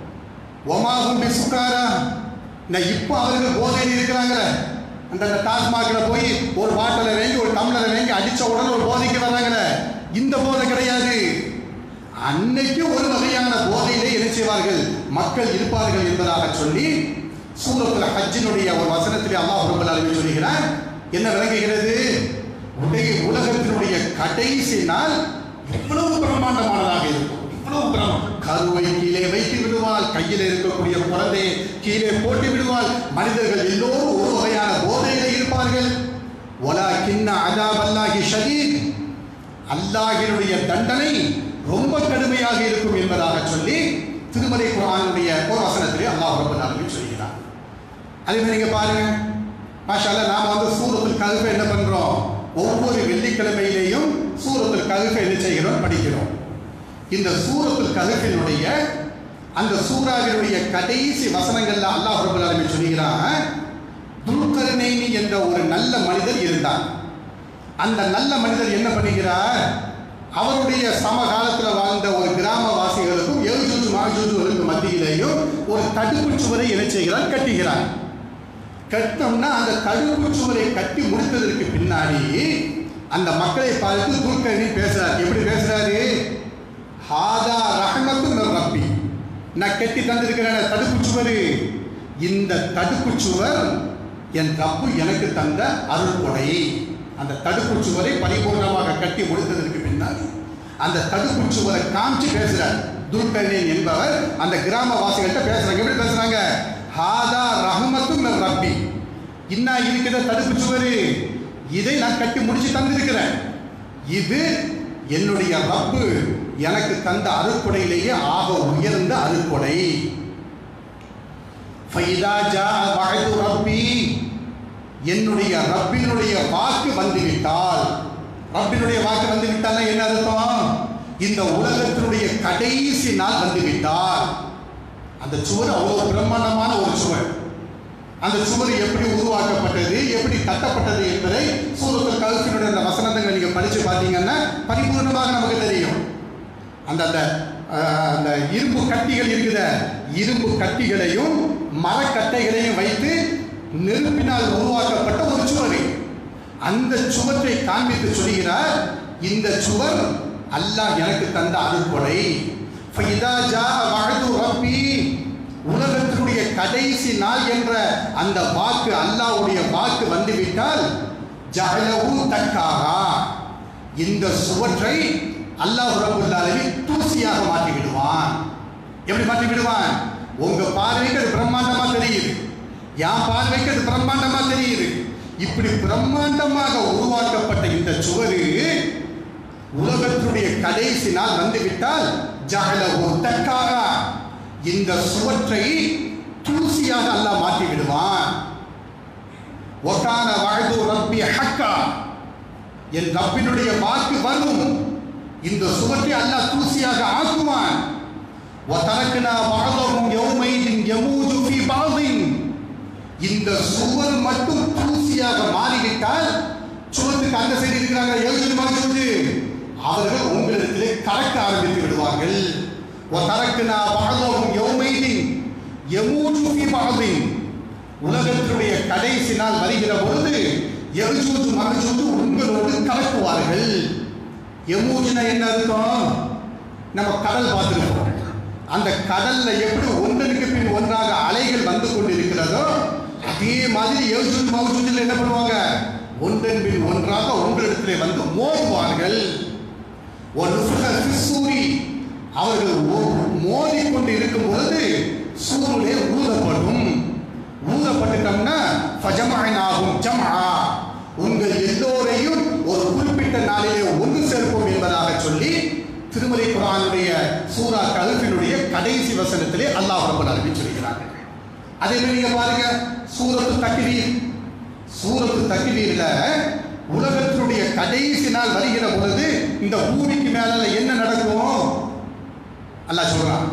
ஒமாகும் சுக்காரா நான் இப்போ அவர்கள் போதையில் இருக்கிறாங்க அந்த டாஸ்மாகில் போய் ஒரு பாட்டில் வாங்கி ஒரு டம்ளரை வாங்கி அடிச்ச உடனே ஒரு போதைக்கு வர்றாங்களே இந்த போதை கிடையாது அன்னைக்கு ஒரு வகையான போதையிலே என்ன செய்வார்கள் மக்கள் இருப்பார்கள் என்பதாக சொல்லி சூரத்தில் ஹஜ்ஜினுடைய ஒரு வசனத்திலே அல்லாஹ் ரப்பல் ஆலமீன் சொல்கிறார் என்ன விளங்குகிறது உடைய உலகத்தினுடைய கடைசி நாள் எவ்வளவு பிரம்மாண்டமானதாக இருக்கும் இவ்வளவு பிரம்ம கருவை கீழே வைத்து விடுவாள் கையில் இருக்கக்கூடிய குழந்தையை கீழே போட்டு விடுவாள் மனிதர்கள் எல்லோரும் ஒரு வகையான போதையிலே இருப்பார்கள் ஒலா கிண்ண அதாபல்லாகி ஷதீத் அல்லாஹினுடைய தண்டனை ரொம்ப கடுமையாக இருக்கும் என்பதாக சொல்லி திருமலை குரானுடைய ஒரு வசனத்திலே அல்லாஹ் ரப்பல் ஆலமீன் சொல்கிறார் அதே மாதிரி நீங்க பாருங்க மாஷால்ல நாம வந்து சூரத்துல் கல்ஃபை என்ன பண்றோம் ஒவ்வொரு வெள்ளிக்கிழமையிலேயும் சூரத்துல் கல்ஃபை என்ன செய்கிறோம் படிக்கிறோம் இந்த சூரத்துல் கல்ஃபினுடைய அந்த சூறாவினுடைய கடைசி வசனங்கள்ல அல்லாஹ் ரப்பல் ஆலமீன் சொல்கிறான் துல்கர்னைனி என்ற ஒரு நல்ல மனிதர் இருந்தார் அந்த நல்ல மனிதர் என்ன பண்ணுகிறார் அவருடைய சமகாலத்தில் வாழ்ந்த ஒரு கிராமவாசிகளுக்கும் எழுஜூஜு மாஜூஜுகளுக்கு மத்தியிலேயும் ஒரு தடுப்பு சுவரை என்ன செய்கிறார் கட்டுகிறார் கட்டினோம்னா அந்த தடுப்பு சுவரை கட்டி முடித்ததற்கு பின்னாடி அந்த மக்களை பார்த்து துல்கர்னி பேசுறார் எப்படி பேசுறாரு ஹாதா ரஹமத்து மிர் ரப்பி நான் கட்டி தந்திருக்கிறேன் தடுப்பு சுவர் இந்த தடுப்பு சுவர் என் ரப்பு எனக்கு தந்த அருள்கொடை அந்த தடுப்பு சுவரை பரிபூர்ணமாக கட்டி முடித்ததற்கு பின்னாடி அந்த தடுப்பு சுவரை காமிச்சு பேசுறார் துல்கர்னேன் என்பவர் அந்த கிராமவாசிகள்கிட்ட பேசுறாங்க எப்படி பேசுறாங்க ஹாதா ரஹமத்து மிர் ரப்பி இன்னா இருக்கிற தடுப்பு சுவர் இதை நான் கட்டி முடிச்சு தந்திருக்கிறேன் இது என்னுடைய ரப்பு எனக்கு தந்த அருட்கொடையிலேயே ஆக உயர்ந்த அருட்கொடை ஃபைதா ஜா வஹது ரப்பி என்னுடைய ரப்பினுடைய வாக்கு வந்துவிட்டால் ரப்பினுடைய வாக்கு வந்துவிட்டால் என்ன அர்த்தம் இந்த உலகத்தினுடைய கடைசி நாள் வந்துவிட்டால் அந்த சுவர் அவ்வளவு பிரம்மாண்டமான ஒரு சுவர் அந்த சுவர் எப்படி உருவாக்கப்பட்டது எப்படி கட்டப்பட்டது என்பதை சூரத்தில் கல்ஃபினுடைய அந்த வசனங்களை நீங்க படிச்சு பார்த்தீங்கன்னா பரிபூர்ணமாக நமக்கு தெரியும் அந்த அந்த அஹ், அந்த இரும்பு கட்டிகள் இருக்குத இரும்பு கட்டிகளையும் மரக்கட்டைகளையும் வைத்து நெருப்பினால் உருவாக்கப்பட்ட ஒரு சுவர் அந்த சுவற்றை காண்பித்து சொல்கிறார் இந்த சுவர் அல்லாஹ் எனக்கு தந்த அருள்கொடை ஃபைதா ஜா வஅது ரப்பி உலகத்தினுடைய கடைசி நாள் என்ற அந்த வாக்கு அல்லாஹ்வுடைய வாக்கு வந்துவிட்டால் ஜஅலஹு தக்காரா இந்த சுவற்றை அல்லாஹ் ரப்பல் ஆலமீன் தூசியாக மாற்றி விடுவான் எப்படி மாற்றி விடுவான் உங்க பார்வைக்கு அது பிரம்மாண்டமா தெரியுது என் பார்வைக்கு அது பிரம்மாண்டமா தெரியுது இப்படி பிரம்மாண்டமாக உருவாக்கப்பட்ட இந்த சுவரு உலகத்தினுடைய கடைசி நாள் வந்துவிட்டால் ஜஅலஹு தக்காரா இந்த சுவற்றை தூசியாக அல்லாஹ் மாற்றி விடுவான் ஒக்கான வாழ்து ரப்பி ஹக்கா என் ரப்பினுடைய வாக்கு வரும் இந்த சுவற்றை அல்லாஹ் தூசியாக ஆக்குவான் وَتَرَكْنَا بَعْضَهُمْ يَوْمَئِذٍ يَمُوجُ فِي بَعْضٍ இந்த சுவர் மட்டும் தூசியாக மாறிவிட்டால் சுவத்துக்கு அந்த சைடு இருக்கிறாங்க யோசிச்சு மாஜூஜு அவர்கள் உங்களிடத்திலே கலக்க ஆரம்பித்து விடுவார்கள் وَتَرَكْنَا بَعْضَهُمْ يَوْمَئِذٍ يَمُوجُ فِي بَعْضٍ உலகத்தினுடைய கடைசி நாள் வருகிற பொழுது எரிஜூஜு மகஜூஜு உங்களோடு கலக்குவார்கள் எமூஜுனா என்ன அர்த்தம் நம்ம கடல் பார்த்துருக்கோம் அந்த கடல்ல எப்படி ஒன்றனுக்கு பின் ஒன்றாக அலைகள் வந்து கொண்டிருக்கிறதோ அதே மாதிரி எரிஜூஜ் மகஜூஜில் என்ன பண்ணுவாங்க ஒன்றன் பின் ஒன்றாக உங்களிடத்திலே வந்து மோதுவார்கள் ஒரு சூரி அவர்கள் மோதிக்கொண்டு இருக்கும் பொழுது சூரிலே ஊதப்படும் ஊதப்பட்டுட்டோம்னா ஃபஜமஅனாஹும் ஜம்ஆ உங்கள் எல்லோரையும் ஒரு குறிப்பிட்ட நாளிலே ஒன்று சேர்ப்போம் என்பதாக சொல்லி திருமலை குரானுடைய சூரா கல்ஃபினுடைய கடைசி வசனத்திலே அல்லாஹ் ரப்பல் ஆலமீன் சொல்கிறார்கள் அதே மாதிரி நீங்க பாருங்க சூரத்து தக்வீர் சூரத்து தக்வீர்ல உலகத்தினுடைய கடைசி நாள் வருகிற பொழுது இந்த பூமிக்கு மேல என்ன நடக்கும் அல்லாஹ் சொல்றான்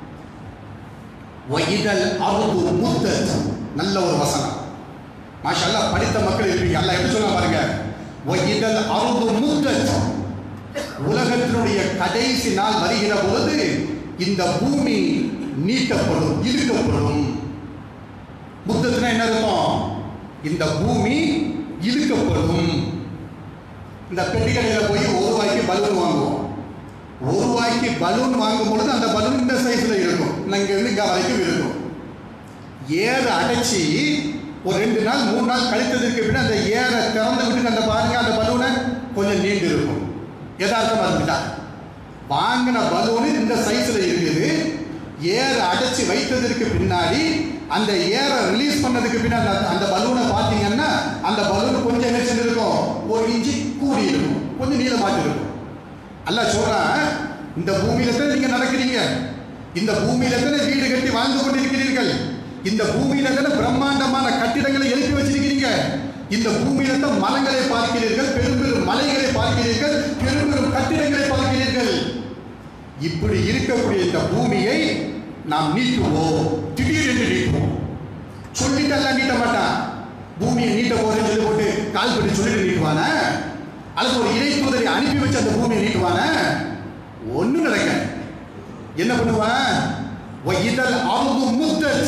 வைதல் அருது முத்தத் நல்ல ஒரு வசனம் மாஷா அல்லாஹ் படித்த மக்கள் இருப்பீங்க அல்லாஹ் எப்படி சொல்ல பாருங்க வைதல் அருது முத்தத் உலகத்தினுடைய கடைசி நாள் வருகிற பொழுது இந்த பூமி நீட்டப்படும் இழுக்கப்படும் முத்தத்துனா என்ன அர்த்தம் இந்த பூமி இழுக்கப்படும் இந்த பெட்டிக்கடையில் போய் ஒரு ரூபாய்க்கு பலூன் வாங்குவோம் ஒரு ரூபாய்க்கு பலூன் வாங்கும் பொழுது அந்த பலூன் இந்த சைஸ்ல இருக்கும் இங்க இருந்து இங்க வரைக்கும் இருக்கும் ஏற அடைச்சி ஒரு ரெண்டு நாள் மூணு நாள் கழித்ததற்கு பின்ன அந்த ஏற திறந்து விட்டு அந்த பாருங்க அந்த பலூனை கொஞ்சம் நீண்டு இருக்கும் யதார்த்தமா இருந்துட்டா வாங்கின பலூனு இந்த சைஸ்ல இருக்குது ஏற அடைச்சி வைத்ததற்கு பின்னாடி அந்த ஏற ரிலீஸ் பண்ணதுக்கு பின்னாடி அந்த- அந்த பலூனை பார்த்தீங்கன்னா அந்த பலூன் கொஞ்சம் என்ன செஞ்சிருக்கும் ஒரு இன்ச்சு கூடி இருக்கும் கொஞ்சம் நீளமாட்டி இருக்கும் அல்லாஹ் சொல்றான் இந்த பூமியில தான் நீங்க நடக்கிறீங்க இந்த பூமியில தானே வீடு கட்டி வாழ்ந்து கொண்டிருக்கிறீர்கள் இந்த பூமியில தானே பிரம்மாண்டமான கட்டிடங்களை எழுப்பி வச்சிருக்கிறீங்க இந்த பூமியில தான் மரங்களை பார்க்கிறீர்கள் பெரும் பெரும் மலைகளை பார்க்கிறீர்கள் பெரும் பெரும் கட்டிடங்களை பார்க்கிறீர்கள் இப்படி இருக்கக்கூடிய இந்த பூமியை நாம் நீட்டுவோம் திடீரென்று நீட்டுவோம் சொல்லிட்டெல்லாம் நீட்ட மாட்டான் பூமியை நீட்ட போறேன்னு சொல்லி போட்டு கால் பண்ணி சொல்லிட்டு நீட்டுவானே அல்லது ஒரு இறை தூதரை அனுப்பி வச்சு அந்த பூமியை நீட்டுவானே ஒண்ணும் நடக்க என்ன பண்ணுவான் இதழ் அருது முத்தத்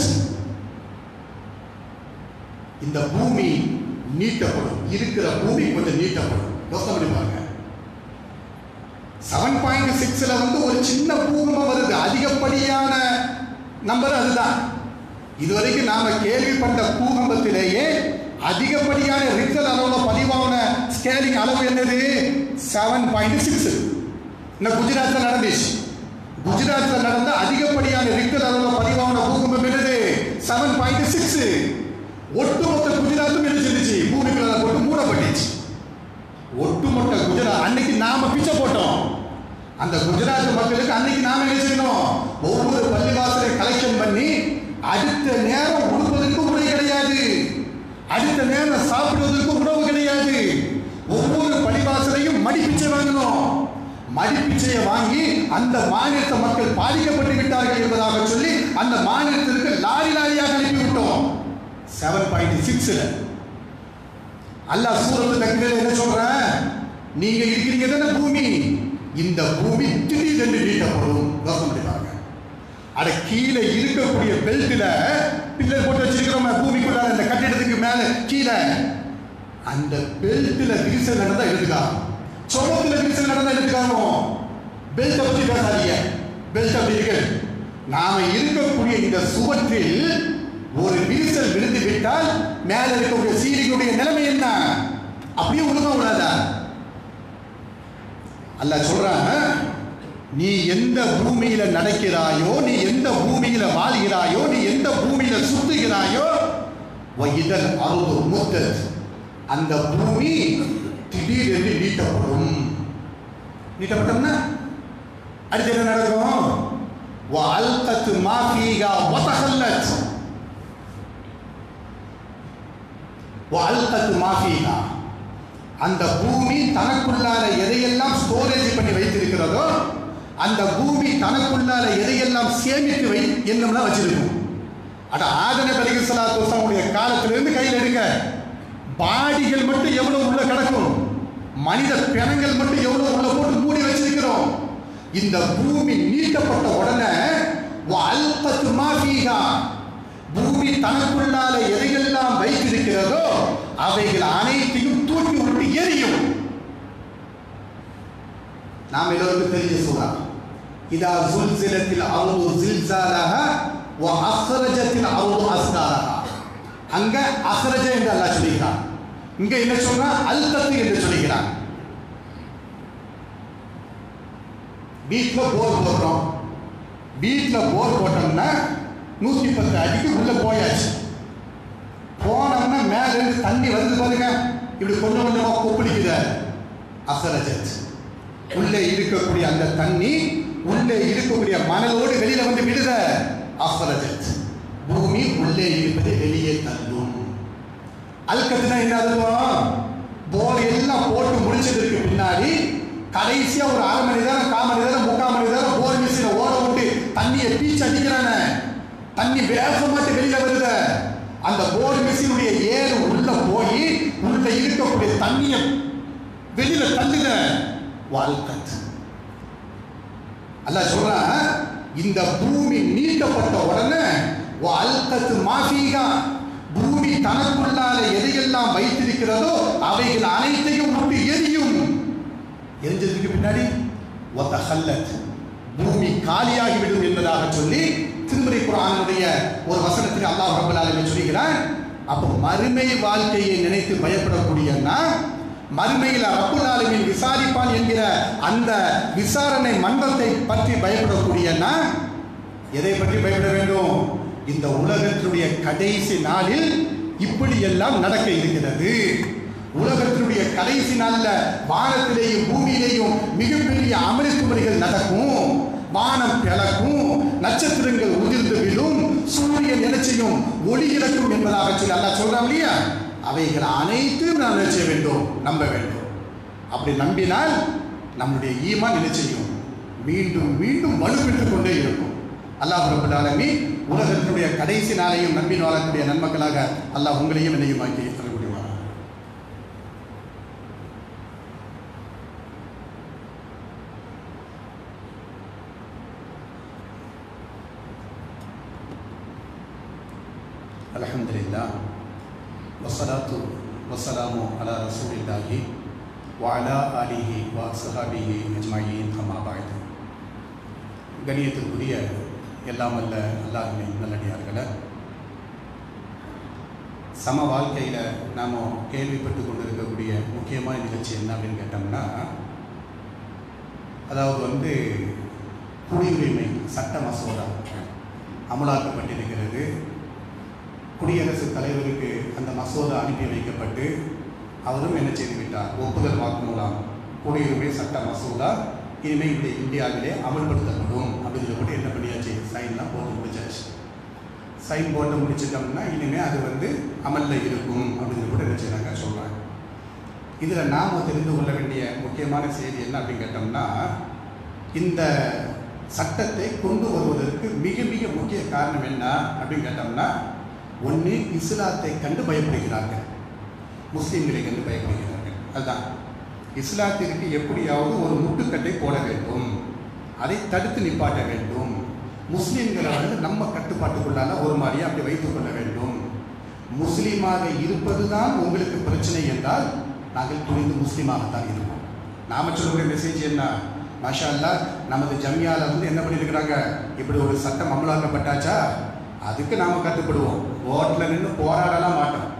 இந்த பூமி நீட்டப்படும் இருக்கிற பூமி கொஞ்சம் நீட்டப்படும் யோசனை பண்ணி பாருங்க செவன் பாயிண்ட் சிக்ஸ்ல வந்து ஒரு சின்ன பூகம்பம் வருது அதிகப்படியான நம்பர் அதுதான் இதுவரைக்கும் நாம கேள்விப்பட்ட பூகம்பத்திலேயே அதிகப்படியான ரிக்டர் அளவுல பதிவான ஸ்கேலிங் அளவு என்னது செவன் பாயிண்ட் சிக்ஸ் இந்த குஜராத்ல நடந்துச்சு குஜராத்ல நடந்த அதிகப்படியான ரிக்டர் அளவுல பதிவான பூகம்பம் என்னது செவன் பாயிண்ட் சிக்ஸ் ஒட்டுமொத்த குஜராத்தும் என்ன செஞ்சுச்சு பூமிக்குள்ள போட்டு மூடப்பட்டுச்சு ஒட்டுமொத்த குஜராத் அன்னைக்கு நாம பிச்சை போட்டோம் அந்த குஜராத் மக்களுக்கு அன்னைக்கு நாம என்ன செய்யணும் ஒவ்வொரு பள்ளிவாசலை கலெக்ஷன் பண்ணி அடுத்த நேரம் உடுப்பதற்கு உடை கிடையாது அடுத்த நேரம் சாப்பிடுவதற்கு உணவு கிடையாது ஒவ்வொரு பள்ளிவாசலையும் மடிப்பிச்சை வாங்கணும் மடிப்பிச்சையை வாங்கி அந்த மாநிலத்த மக்கள் பாதிக்கப்பட்டு விட்டார்கள் என்பதாக சொல்லி அந்த மாநிலத்திற்கு லாரி லாரியாக அனுப்பி விட்டோம் செவன் பாயிண்ட் சிக்ஸ்ல அல்லாஹ் சூரத்து தக்வீர்ல என்ன சொல்ற நீங்க இருக்கிறீங்க தானே பூமி இந்த பூமி திடீரென்று நீட்டப்படும் யோசனை பண்ணி பாருங்க அட கீழே இருக்கக்கூடிய பெல்ட்ல பில்லர் போட்டு வச்சிருக்கிறோம் பூமிக்குள்ள இந்த கட்டிடத்துக்கு மேல கீழே அந்த பெல்ட்ல விரிசல் நடந்தா எடுத்துக்கலாம் சுமத்துல விரிசல் நடந்தா எடுத்துக்காமோ பெல்ட்டை பத்தி பேசாதீங்க பெல்ட் அப்படி இருக்கு நாம இருக்கக்கூடிய இந்த சுவற்றில் ஒரு விரிசல் விழுந்து விட்டால் மேல இருக்கக்கூடிய சீலிங்குடைய நிலைமை என்ன அப்படியே ஒழுங்கா விடாதா அல்லாஹ் சொல்றான் நீ எந்த பூமியில நடக்கிறாயோ நீ எந்த பூமியில வாழ்கிறாயோ நீ எந்த பூமியில சுத்துகிறாயோ இதன் அருது முத்தத் அந்த பூமி திடீரென்று நீட்டப்படும் நீட்டப்பட்டோம்னா அடுத்து என்ன நடக்கும் وألقت ما فيها وتخلت وألقت ما فيها அந்த பூமி தனக்குள்ளார எதையெல்லாம் ஸ்டோரேஜ் பண்ணி வைத்திருக்கிறதோ அந்த பூமி தனக்குள்ளார எதையெல்லாம் சேமித்து வை என்னம்லாம் வச்சிருக்கும் அட ஆதன பலிகசலாத்துடைய காலத்திலிருந்து கையில் எடுங்க பாடிகள் மட்டும் எவ்வளவு உள்ள கிடக்கும் மனித பிணங்கள் மட்டும் எவ்வளவு உள்ள போட்டு மூடி வச்சிருக்கிறோம் இந்த பூமி நீட்டப்பட்ட உடனே அல்பத்து மாஃபீகா பூமி தனக்குள்ளால எதையெல்லாம் வைத்திருக்கிறதோ அவைகள் அனைத்தையும் தூக்கி விட்டு எரியும் நாம் எல்லோருக்கும் தெரிஞ்ச சூறா இதா சுல்சிலத்தில் அவுது ஜில்சாலஹ வ அஸ்ரஜத்தில் அவுது அஸ்காரஹா அங்க அஸ்ரஜ என்று அல்லாஹ் சொல்லுகிறான் இங்க என்ன சொன்னா அல்கத்து என்று சொல்லுகிறான் வீட்டில் போர் போடுறோம் வீட்டில் போர் போட்டோம்னா நூற்றி பத்து அடிக்கு உள்ளே போயாச்சு போனோம்னா மேலேருந்து தண்ணி வருது பாருங்க இப்படி கொஞ்சம் கொஞ்சமாக கொப்பளிக்குத அசரஜத் உள்ளே இருக்கக்கூடிய அந்த தண்ணி உள்ளே இருக்கக்கூடிய மணலோடு வெளியில வந்து விடுத அசரஜத் பூமி உள்ளே இருப்பது வெளியே தள்ளும் அல்கத்துனா என்ன அர்த்தம் போர் எல்லாம் போட்டு முடிச்சதுக்கு பின்னாடி கடைசியா ஒரு அரை மணி நேரம் கால் மணி நேரம் முக்கால் மணி நேரம் போர் மிஷினை ஓட விட்டு தண்ணியை பீச்சு அடிக்கிறானே தண்ணி வேகமாட்டு வெளியில வருத அந்த போர் மிஷினுடைய ஏறு உள்ள போய் உள்ள இருக்கக்கூடிய தண்ணியை வெளியில தள்ளுத வாழ்க்கத் அல்லாஹ் சொல்றான் இந்த பூமி நீட்டப்பட்ட உடனே வாழ்க்கத்து மாஃபீகா பூமி தனக்குள்ளால எதையெல்லாம் வைத்திருக்கிறதோ அவைகள் அனைத்தையும் விட்டு எரியும் எரிஞ்சதுக்கு பின்னாடி ஒத்த ஹல்லத் பூமி காலியாகிவிடும் என்பதாக சொல்லி திருமறை குரானுடைய ஒரு வசனத்தில் அல்லாஹ் ரப்பல் ஆலமீன் சொல்கிறான் அப்போ மறுமை வாழ்க்கையை நினைத்து பயப்படக்கூடியன்னா மறுமையில் ரப்புல் ஆலமீன் விசாரிப்பான் என்கிற அந்த விசாரணை மன்றத்தை பற்றி பயப்படக்கூடியன்னா எதை பற்றி பயப்பட வேண்டும் இந்த உலகத்தினுடைய கடைசி நாளில் இப்படி எல்லாம் நடக்க இருக்கிறது உலகத்தினுடைய கடைசி நாள்ல வானத்திலேயும் பூமியிலேயும் மிகப்பெரிய அமளித்துமணிகள் நடக்கும் வானம் பிளக்கும் நட்சத்திரங்கள் உதிர்ந்து விழும் சூரியன் நினைச்சையும் ஒளி இழக்கும் என்பதாக சொல்லி அல்லாஹ் சொல்றான் இல்லையா அவைகள் அனைத்தும் நாம் நினைச்ச வேண்டும் நம்ப வேண்டும் அப்படி நம்பினால் நம்முடைய ஈமான் நினைச்சையும் மீண்டும் மீண்டும் வலுப்பெற்றுக் கொண்டே இருக்கும் அல்லாஹ் ரபுல் ஆலமீன் உலகத்தினுடைய கடைசி நாளையும் நம்பி வாழக்கூடிய நன்மக்களாக அல்லாஹ் உங்களையும் என்னையும் ஆக்கி தரக்கூடியவார் الحمد لله والصلاة والسلام على رسول الله وعلى آله وصحابه أجمعين أما بعد கணியத்திற்குரிய எல்லாம் வல்ல அல்லாஹ்வின் நல்லடியார்களே சம வாழ்க்கையில் நாம் கேள்விப்பட்டு கொண்டிருக்கக்கூடிய முக்கியமான நிகழ்ச்சி என்ன அப்படின்னு கேட்டோம்னா அதாவது வந்து குடியுரிமை சட்ட மசோதா அமலாக்கப்பட்டிருக்கிறது குடியரசுத் தலைவருக்கு அந்த மசோதா அனுப்பி வைக்கப்பட்டு அவரும் என்ன செய்து விட்டார் ஒப்புதல் வாக்குமூலம் குடியுரிமை சட்ட மசோதா இனிமேல் இப்படி இந்தியாவிலே அமல்படுத்தப்படும் அப்படின்னு சொல்லிட்டு என்ன பண்ணியாச்சு சைன்லாம் போட்டு முடிச்சாச்சு சைன் போட்டு முடிச்சிட்டோம்னா இனிமேல் அது வந்து அமலில் இருக்கும் அப்படின்னு சொல்லிட்டு என்ன செய்யறாங்க சொல்கிறாங்க இதில் நாம் தெரிந்து கொள்ள வேண்டிய முக்கியமான செய்தி என்ன அப்படின்னு கேட்டோம்னா இந்த சட்டத்தை கொண்டு வருவதற்கு மிக மிக முக்கிய காரணம் என்ன அப்படின்னு கேட்டோம்னா ஒன்று இஸ்லாத்தை கண்டு பயப்படுகிறார்கள் முஸ்லீம்களை கண்டு பயப்படுகிறார்கள் அதுதான் இஸ்லாத்திற்கு எப்படியாவது ஒரு முட்டுக்கட்டை போட வேண்டும் அதை தடுத்து நிப்பாட்ட வேண்டும் முஸ்லீம்களை வந்து நம்ம கட்டுப்பாட்டுக்குள்ளான ஒரு மாதிரியாக அப்படி வைத்துக் கொள்ள வேண்டும் முஸ்லீமாக இருப்பது தான் உங்களுக்கு பிரச்சனை என்றால் நாங்கள் துணிந்து முஸ்லீமாகத்தான் இருப்போம் நாம சொல்லக்கூடிய மெசேஜ் என்ன மாஷா அல்லா நமது ஜமியால வந்து என்ன பண்ணியிருக்கிறாங்க இப்படி ஒரு சட்டம் அமலாக்கப்பட்டாச்சா அதுக்கு நாம் கட்டுப்படுவோம் ஓட்டில் நின்று போராடலாம் மாட்டோம்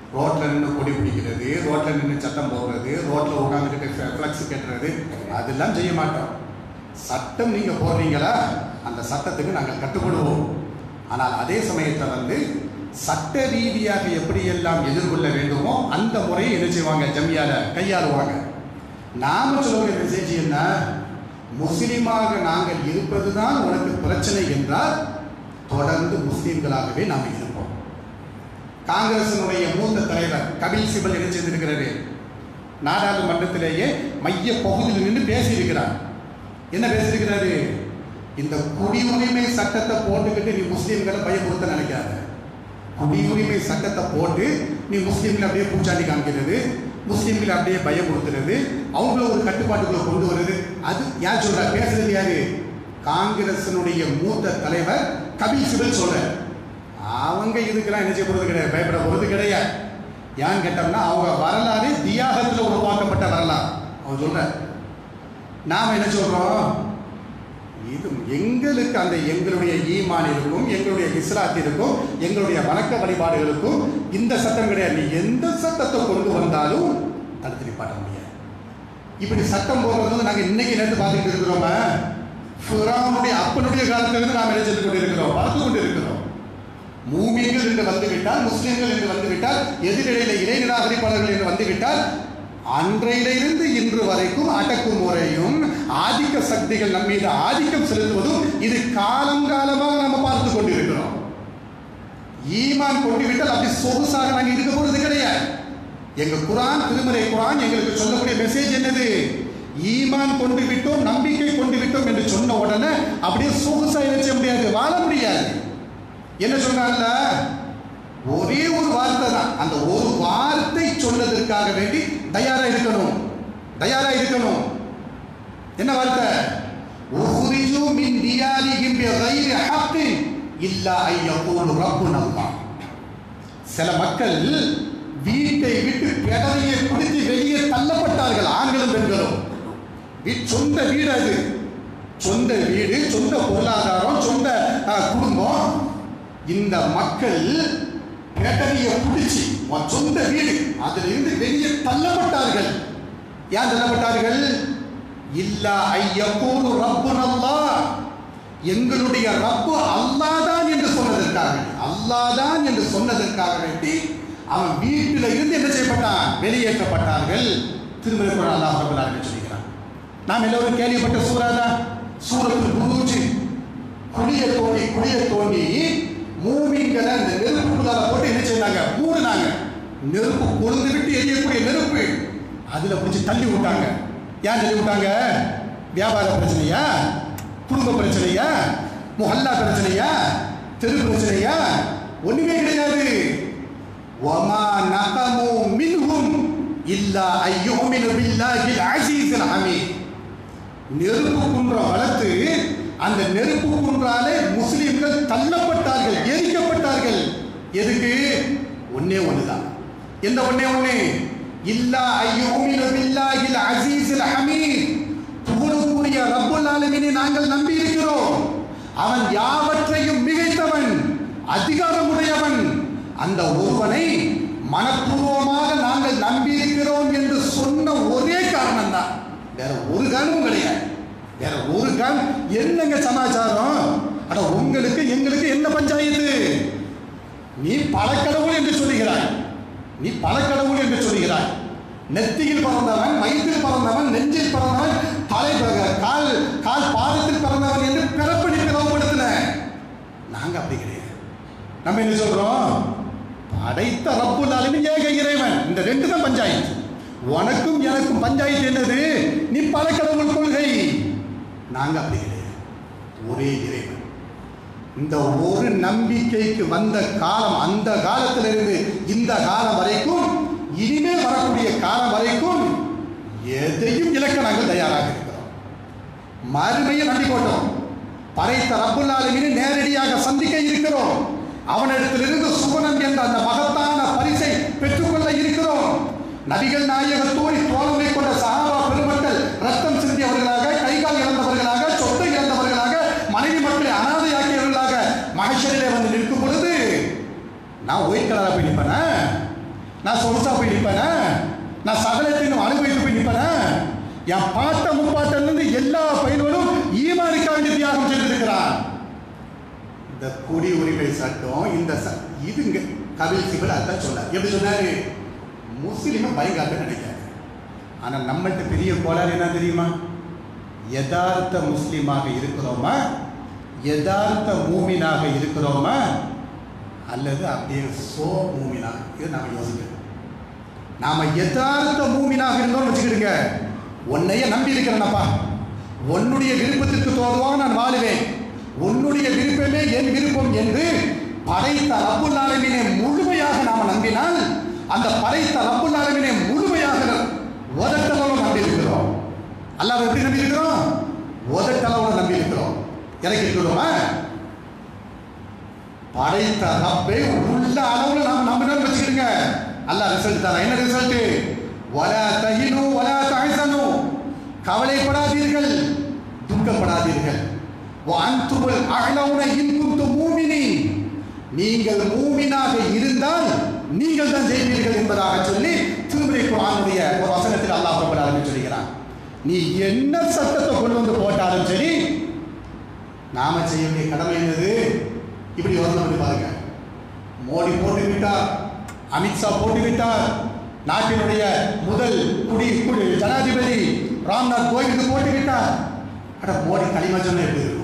ரோட்ல நின்று கொடி பிடிக்கிறது ரோட்ல நின்று சத்தம் போடுறது ரோட்ல உட்காந்துக்கிட்டு ஃப்ளக்ஸ் கட்டுறது அதெல்லாம் செய்ய மாட்டோம் சட்டம் நீங்க போடுறீங்களா அந்த சட்டத்துக்கு நாங்கள் கட்டுப்படுவோம் ஆனால் அதே சமயத்தில் வந்து சட்ட ரீதியாக எப்படியெல்லாம் எதிர்கொள்ள வேண்டுமோ அந்த முறையை என்ன செய்வாங்க ஜம்மியால கையாளுவாங்க நாம சொல்லக்கூடிய மெசேஜ் என்ன முஸ்லிமாக நாங்கள் இருப்பதுதான் உனக்கு பிரச்சனை என்றால் தொடர்ந்து முஸ்லிம்களாகவே நாம் இருப்போம் காங்கிரசினுடைய மூத்த தலைவர் கபில் சிபல் என்ன செய்திருக்கிறாரு நாடாளுமன்றத்திலேயே மைய பகுதியில் நின்று பேசியிருக்கிறார் என்ன பேசியிருக்கிறாரு இந்த குடியுரிமை சட்டத்தை போட்டுக்கிட்டு நீ முஸ்லீம்களை பயமுறுத்த நினைக்காத குடியுரிமை சட்டத்தை போட்டு நீ முஸ்லீம்களை அப்படியே பூச்சாண்டி காமிக்கிறது முஸ்லீம்களை அப்படியே பயமுறுத்துறது அவங்கள ஒரு கட்டுப்பாட்டுக்குள்ள கொண்டு வருது அது யார் சொல்றா பேசுறது யாரு காங்கிரசினுடைய மூத்த தலைவர் கபில் சிபல் சொல்ற அவங்க இதுக்கெல்லாம் என்ன செய்ய போறது கிடையாது பயப்பட போறது கிடையாது ஏன்னு கேட்டோம்னா அவங்க வரலாறு தியாகத்தில் உருவாக்கப்பட்ட வரலாறு அவன் சொல்ற நாம என்ன சொல்றோம் இது எங்களுக்கு அந்த எங்களுடைய ஈமானிற்கும் எங்களுடைய இஸ்லாத்திற்கும் எங்களுடைய வணக்க வழிபாடுகளுக்கும் இந்த சட்டம் கிடையாது நீ எந்த சட்டத்தை கொண்டு வந்தாலும் தடுத்து நிப்பாட்ட முடியாது இப்படி சட்டம் போடுறது வந்து நாங்கள் இன்னைக்கு நேரத்து பார்த்துக்கிட்டு இருக்கிறோமா ஃபிரௌனுடைய அப்பனுடைய காலத்திலிருந்து நாம் என்ன செய்து கொண்டு இருக்கிறோம் பார்த்து கொண்டு இருக்கிறோம் மூமியங்கள் என்று வந்துவிட்டால் முஸ்லிம்கள் என்று வந்துவிட்டால் எதிரிடையில இறை நிராகரிப்பாளர்கள் என்று வந்துவிட்டால் அன்றையிலிருந்து இன்று வரைக்கும் அடக்குமுறையும் ஆதிக்க சக்திகள் நம் மீது ஆதிக்கம் செலுத்துவதும் இது காலம் காலமாக நம்ம பார்த்து கொண்டிருக்கிறோம் ஈமான் கொண்டு விட்டால் அப்படி சொகுசாக நாங்கள் இருக்க போறது கிடையாது எங்க குரான் திருமறை குரான் எங்களுக்கு சொல்லக்கூடிய மெசேஜ் என்னது ஈமான் கொண்டு விட்டோம் நம்பிக்கை கொண்டு விட்டோம் என்று சொன்ன உடனே அப்படியே சொகுசா என்ன செய்ய முடியாது வாழ முடியாது என்ன சொன்னாங்கல்ல ஒரே ஒரு வார்த்தை தான் அந்த ஒரு வார்த்தை சொன்னதற்காக வேண்டி தயாரா இருக்கணும் தயாரா இருக்கணும் என்ன வார்த்தை உஹ்ரிஜு மின் தியாரிஹிம் பிகைரி ஹக்கின் இல்லா ஐ யகூலு ரப்புனா அல்லாஹ் சில மக்கள் வீட்டை விட்டு பெடலையை பிடித்து வெளியே தள்ளப்பட்டார்கள் ஆண்களும் பெண்களும் வீ- சொந்த வீடு அது சொந்த வீடு சொந்த பொருளாதாரம் சொந்த அஹ், குடும்பம் இந்த மக்கள் பேட்டரியை பிடிச்சி உன் சொந்த வீடு அதுல இருந்து வெளியே தள்ளப்பட்டார்கள் ஏன் தள்ளப்பட்டார்கள் இல்லா ஐயக்கூறு ரப்புனல்லா எங்களுடைய ரப்பு அல்லாதான் என்று சொன்னதற்காக அல்லாதான் என்று சொன்னதற்காக வேண்டி அவன் வீட்டில இருந்து என்ன செய்யப்பட்டான் வெளியேற்றப்பட்டார்கள் திருமலை குரான் அல்லாஹ் ரப்பல் ஆலமீன் சொல்கிறான் நாம் எல்லோரும் கேள்விப்பட்ட சூறாதா சூரத்தில் புரூஜ் குழிய தோண்டி குழிய தோண்டி மூமிங்களை அந்த நெருப்புக்குள்ளால போட்டு என்ன செய்தாங்க மூடினாங்க நெருப்பு கொழுந்து விட்டு எரியக்கூடிய நெருப்பு அதுல பிடிச்சி தள்ளி விட்டாங்க ஏன் தள்ளி விட்டாங்க வியாபார பிரச்சனையா குடும்ப பிரச்சனையா முஹல்லா பிரச்சனையா தெரு பிரச்சனையா ஒண்ணுமே கிடையாது وما نقموا منهم إلا أن يؤمنوا بالله العزيز الحميد நெருப்பு குன்றம் வளர்த்து அந்த நெருப்பு குன்றாலே முஸ்லிம்கள் தள்ளப்பட்டார்கள் எரிக்கப்பட்டார்கள் எதுக்கு ஒன்னே ஒண்ணுதான் எந்த ஒண்ணே ஒண்ணு இல்லா ஐயோமினு பில்லாஹில் அசீஸில் ஹமீத் புகழுக்குரிய ரப்புல் ஆலமீனை நாங்கள் நம்பி இருக்கிறோம் அவன் யாவற்றையும் மிகைத்தவன் அதிகாரமுடையவன் அந்த ஒருவனை மனப்பூர்வமாக நாங்கள் நம்பி இருக்கிறோம் என்று சொன்ன ஒரே காரணம் தான் வேற ஒரு காரணமும் கிடையாது வேற ஒரு காரணம் என்னங்க சமாச்சாரம் அட உங்களுக்கு எங்களுக்கு என்ன பஞ்சாயத்து நீ பல கடவுள் என்று சொல்லுகிறாய் நீ பல கடவுள் என்று சொல்லுகிறாய் நெத்தியில் பிறந்தவன் வயிற்றில் பிறந்தவன் நெஞ்சில் பிறந்தவன் தலை கால் கால் பாதத்தில் பிறந்தவன் என்று பிறப்படி பிளவுபடுத்தின நாங்க அப்படி கிடையாது நம்ம என்ன சொல்றோம் படைத்த ரப்புல் ஆலமீன் ஏக இறைவன் இந்த ரெண்டு தான் பஞ்சாயத்து உனக்கும் எனக்கும் பஞ்சாயத்து என்னது நீ பல கடவுள் கொள்கை நாங்க அப்படி கிடையாது ஒரே இறைவன் இந்த ஒரு நம்பிக்கைக்கு வந்த காலம் அந்த காலத்திலிருந்து இந்த காலம் வரைக்கும் இனிமேல் வரக்கூடிய காலம் வரைக்கும் எதையும் இழக்க நாங்கள் தயாராக இருக்கிறோம் மறுமையை நம்பி கொண்டோம் படைத்த ரப்புல் ஆலமீனை நேரடியாக சந்திக்க இருக்கிறோம் அவனிடத்திலிருந்து சுவனம் என்ற அந்த மகத்தான பரிசை பெற்றுக்கொள்ள இருக்கிறோம் நபிகள் நாயகத்தோடு தோழமை கொண்ட சஹாபா பெருமக்கள் ரத்தம் சிந்தியவர்களாக கைகால் இழந்தவர்களாக சொத்தை இழந்தவர்களாக மனைவி மக்களை அனாதையாக்கியவர்களாக மகேஸ்வரிலே வந்து நிற்கும் பொழுது நான் ஒயிட் கலரா போய் நிற்பேனா நான் சொகுசா போய் நிற்பேனா நான் சகலத்தையும் அனுபவித்து போய் நிற்பேனா என் பாட்ட முப்பாட்டிலிருந்து எல்லா பயிர்களும் ஈமானுக்காக வேண்டி தியாகம் செய்திருக்கிறான் இந்த குடி உரிமை சட்டம் இந்த ச இதுங்க கபில் சிபல் அதான் சொன்னார் எப்படி சொன்னாரு முஸ்லீமை பயங்காட்ட நினைக்காது ஆனால் நம்மள்ட்ட பெரிய கோளாறு என்ன தெரியுமா யதார்த்த முஸ்லீமாக இருக்கிறோமா யதார்த்த மூமினாக இருக்கிறோமா அல்லது அப்படியே சோ மூமினா இது நாம யோசிக்கணும் நாம யதார்த்த மூமினாக இருந்தோம்னு வச்சுக்கிடுங்க உன்னைய நம்பி இருக்கிறேனப்பா உன்னுடைய விருப்பத்திற்கு தோதுவாக நான் வாழுவேன் உன்னுடைய விருப்பமே என் விருப்பம் என்று படைத்த ரப்புல் ஆலமீனை முழுமையாக நாம நம்பினால் அந்த படைத்த ரப்புல் ஆலமீனை முழுமையாக உதட்டளவில் நம்பி இருக்கிறோம் அல்லாஹ் எப்படி நம்பி இருக்கிறோம் உதட்டளவில் நம்பி இருக்கிறோம் இறக்கி இருக்கிறோமா படைத்த ரப்பை உள்ள அளவுல நாம நம்பினோம்னு வச்சுக்கிடுங்க அல்லாஹ் ரிசல்ட் தரா என்ன ரிசல்ட் வலா தஹினு வலா தஹசனு கவலைப்படாதீர்கள் துக்கப்படாதீர்கள் வஅன்துமுல் அஅலவுன இன் குன்தும் மூமினீன் நீங்கள் மூமினாக இருந்தால் நீங்கள் தான் ஜெயிப்பீர்கள் என்பதாக சொல்லி திருமறை குர்ஆனுடைய ஒரு வசனத்தில் அல்லாஹ் ரப்பல் ஆலமீன் சொல்கிறான் நீ என்ன சட்டத்தை கொண்டு வந்து போட்டாலும் சரி நாம செய்ய வேண்டிய கடமை என்னது இப்படி யோசனை பண்ணி பாருங்க மோடி போட்டு விட்டார் அமித்ஷா போட்டு விட்டார் நாட்டினுடைய முதல் குடி குடி ஜனாதிபதி ராம்நாத் கோவிந்த் போட்டு விட்டார் அட மோடி களிமா சொன்ன எப்படி இருக்கும்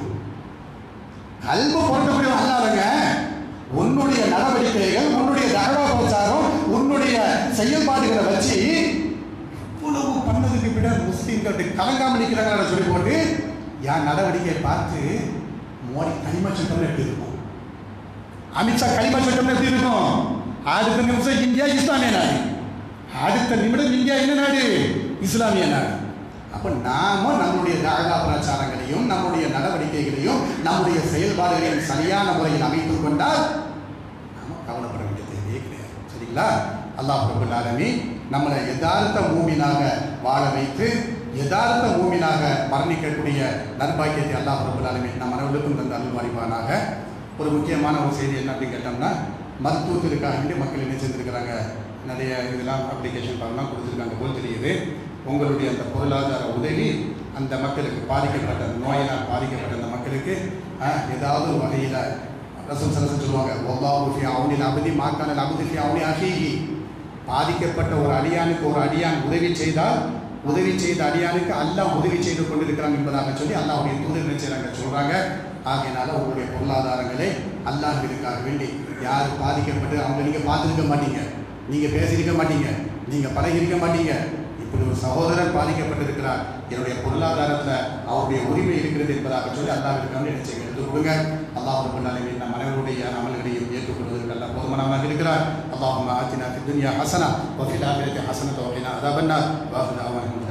கல்வ பொருத்தப்படி அல்லாதங்க உன்னுடைய நடவடிக்கைகள் உன்னுடைய தகவ பிரச்சாரம் உன்னுடைய செயல்பாடுகளை வச்சு இவ்வளவு பண்ணதுக்கு விட முஸ்லீம்கள் கலங்காம நிற்கிறாங்க சொல்லி போட்டு என் நடவடிக்கையை பார்த்து மோடி களிம சட்டம் எப்படி இருக்கும் அமித்ஷா களிம சட்டம் எப்படி இருக்கும் அடுத்த நிமிஷம் இந்தியா இஸ்லாமிய நாடு அடுத்த நிமிடம் இந்தியா என்ன நாடு இஸ்லாமிய நாடு அப்ப நாம நம்முடைய தாகா பிரச்சாரங்களையும் நம்முடைய நடவடிக்கைகளையும் நம்முடைய செயல்பாடுகளையும் சரியான முறையில் அமைத்துக் கொண்டால் நாம கவலைப்பட வேண்டிய தேவையே கிடையாது சரிங்களா அல்லாஹ் ரபுல் ஆலமீன் நம்மளை யதார்த்த மூமினாக வாழ வைத்து யதார்த்த மூமினாக மரணிக்கக்கூடிய நற்பாக்கியத்தை அல்லாஹ் ரபுல் ஆலமீன் நம் அனைவருக்கும் தந்த அருள்வாரிப்பானாக ஒரு முக்கியமான ஒரு செய்தி என்ன அப்படின்னு கேட்டோம்னா மருத்துவத்திற்காக வேண்டி மக்கள் என்ன செஞ்சுருக்கிறாங்க நிறைய இதெல்லாம் அப்ளிகேஷன் ஃபார்ம்லாம் கொடுத்துருக்காங்க போல் தெரியுது உங்களுடைய அந்த பொருளாதார உதவி அந்த மக்களுக்கு பாதிக்கப்பட்ட நோயினால் பாதிக்கப்பட்ட அந்த மக்களுக்கு அஹ், ஏதாவது ஒரு வகையில் ரசம் சரசம் சொல்லுவாங்க ஒல்லாஹு ஃபி அவுனில் அபதி மாக்கான அபதி ஃபி அவுனி அஹீஹி பாதிக்கப்பட்ட ஒரு அடியானுக்கு ஒரு அடியான் உதவி செய்தால் உதவி செய்த அடியானுக்கு அல்லாஹ் உதவி செய்து கொண்டிருக்கிறான் என்பதாக சொல்லி அல்லாஹ்வுடைய தூதர் நினைச்சாங்க சொல்றாங்க ஆகையினால உங்களுடைய பொருளாதாரங்களை அல்லாஹ்விற்காக வேண்டி யார் பாதிக்கப்பட்டு அவங்க நீங்க பார்த்துருக்க மாட்டீங்க நீங்க பேசியிருக்க மாட்டீங்க நீங்க பழகியிருக்க மாட்டீங்க இப்படி ஒரு சகோதரன் பாதிக்கப்பட்டிருக்கிறார் என்னுடைய பொருளாதாரத்தில் அவருடைய உரிமை இருக்கிறது என்பதாக சொல்லி அல்லாவிற்கான நினைச்சு எடுத்து கொடுங்க அல்லாஹ் ரபுல்லாலுமே நம் அனைவருடைய அமல்களையும் ஏற்றுக்கொள்வதற்கு அல்ல போதுமானவராக இருக்கிறார் அல்லாஹும் ஆத்தினா துன்யா ஹசனா வஃபில் ஆகிரத்தி ஹசனத்தை வகைனா அதாபன்னா வாஹுதாவான்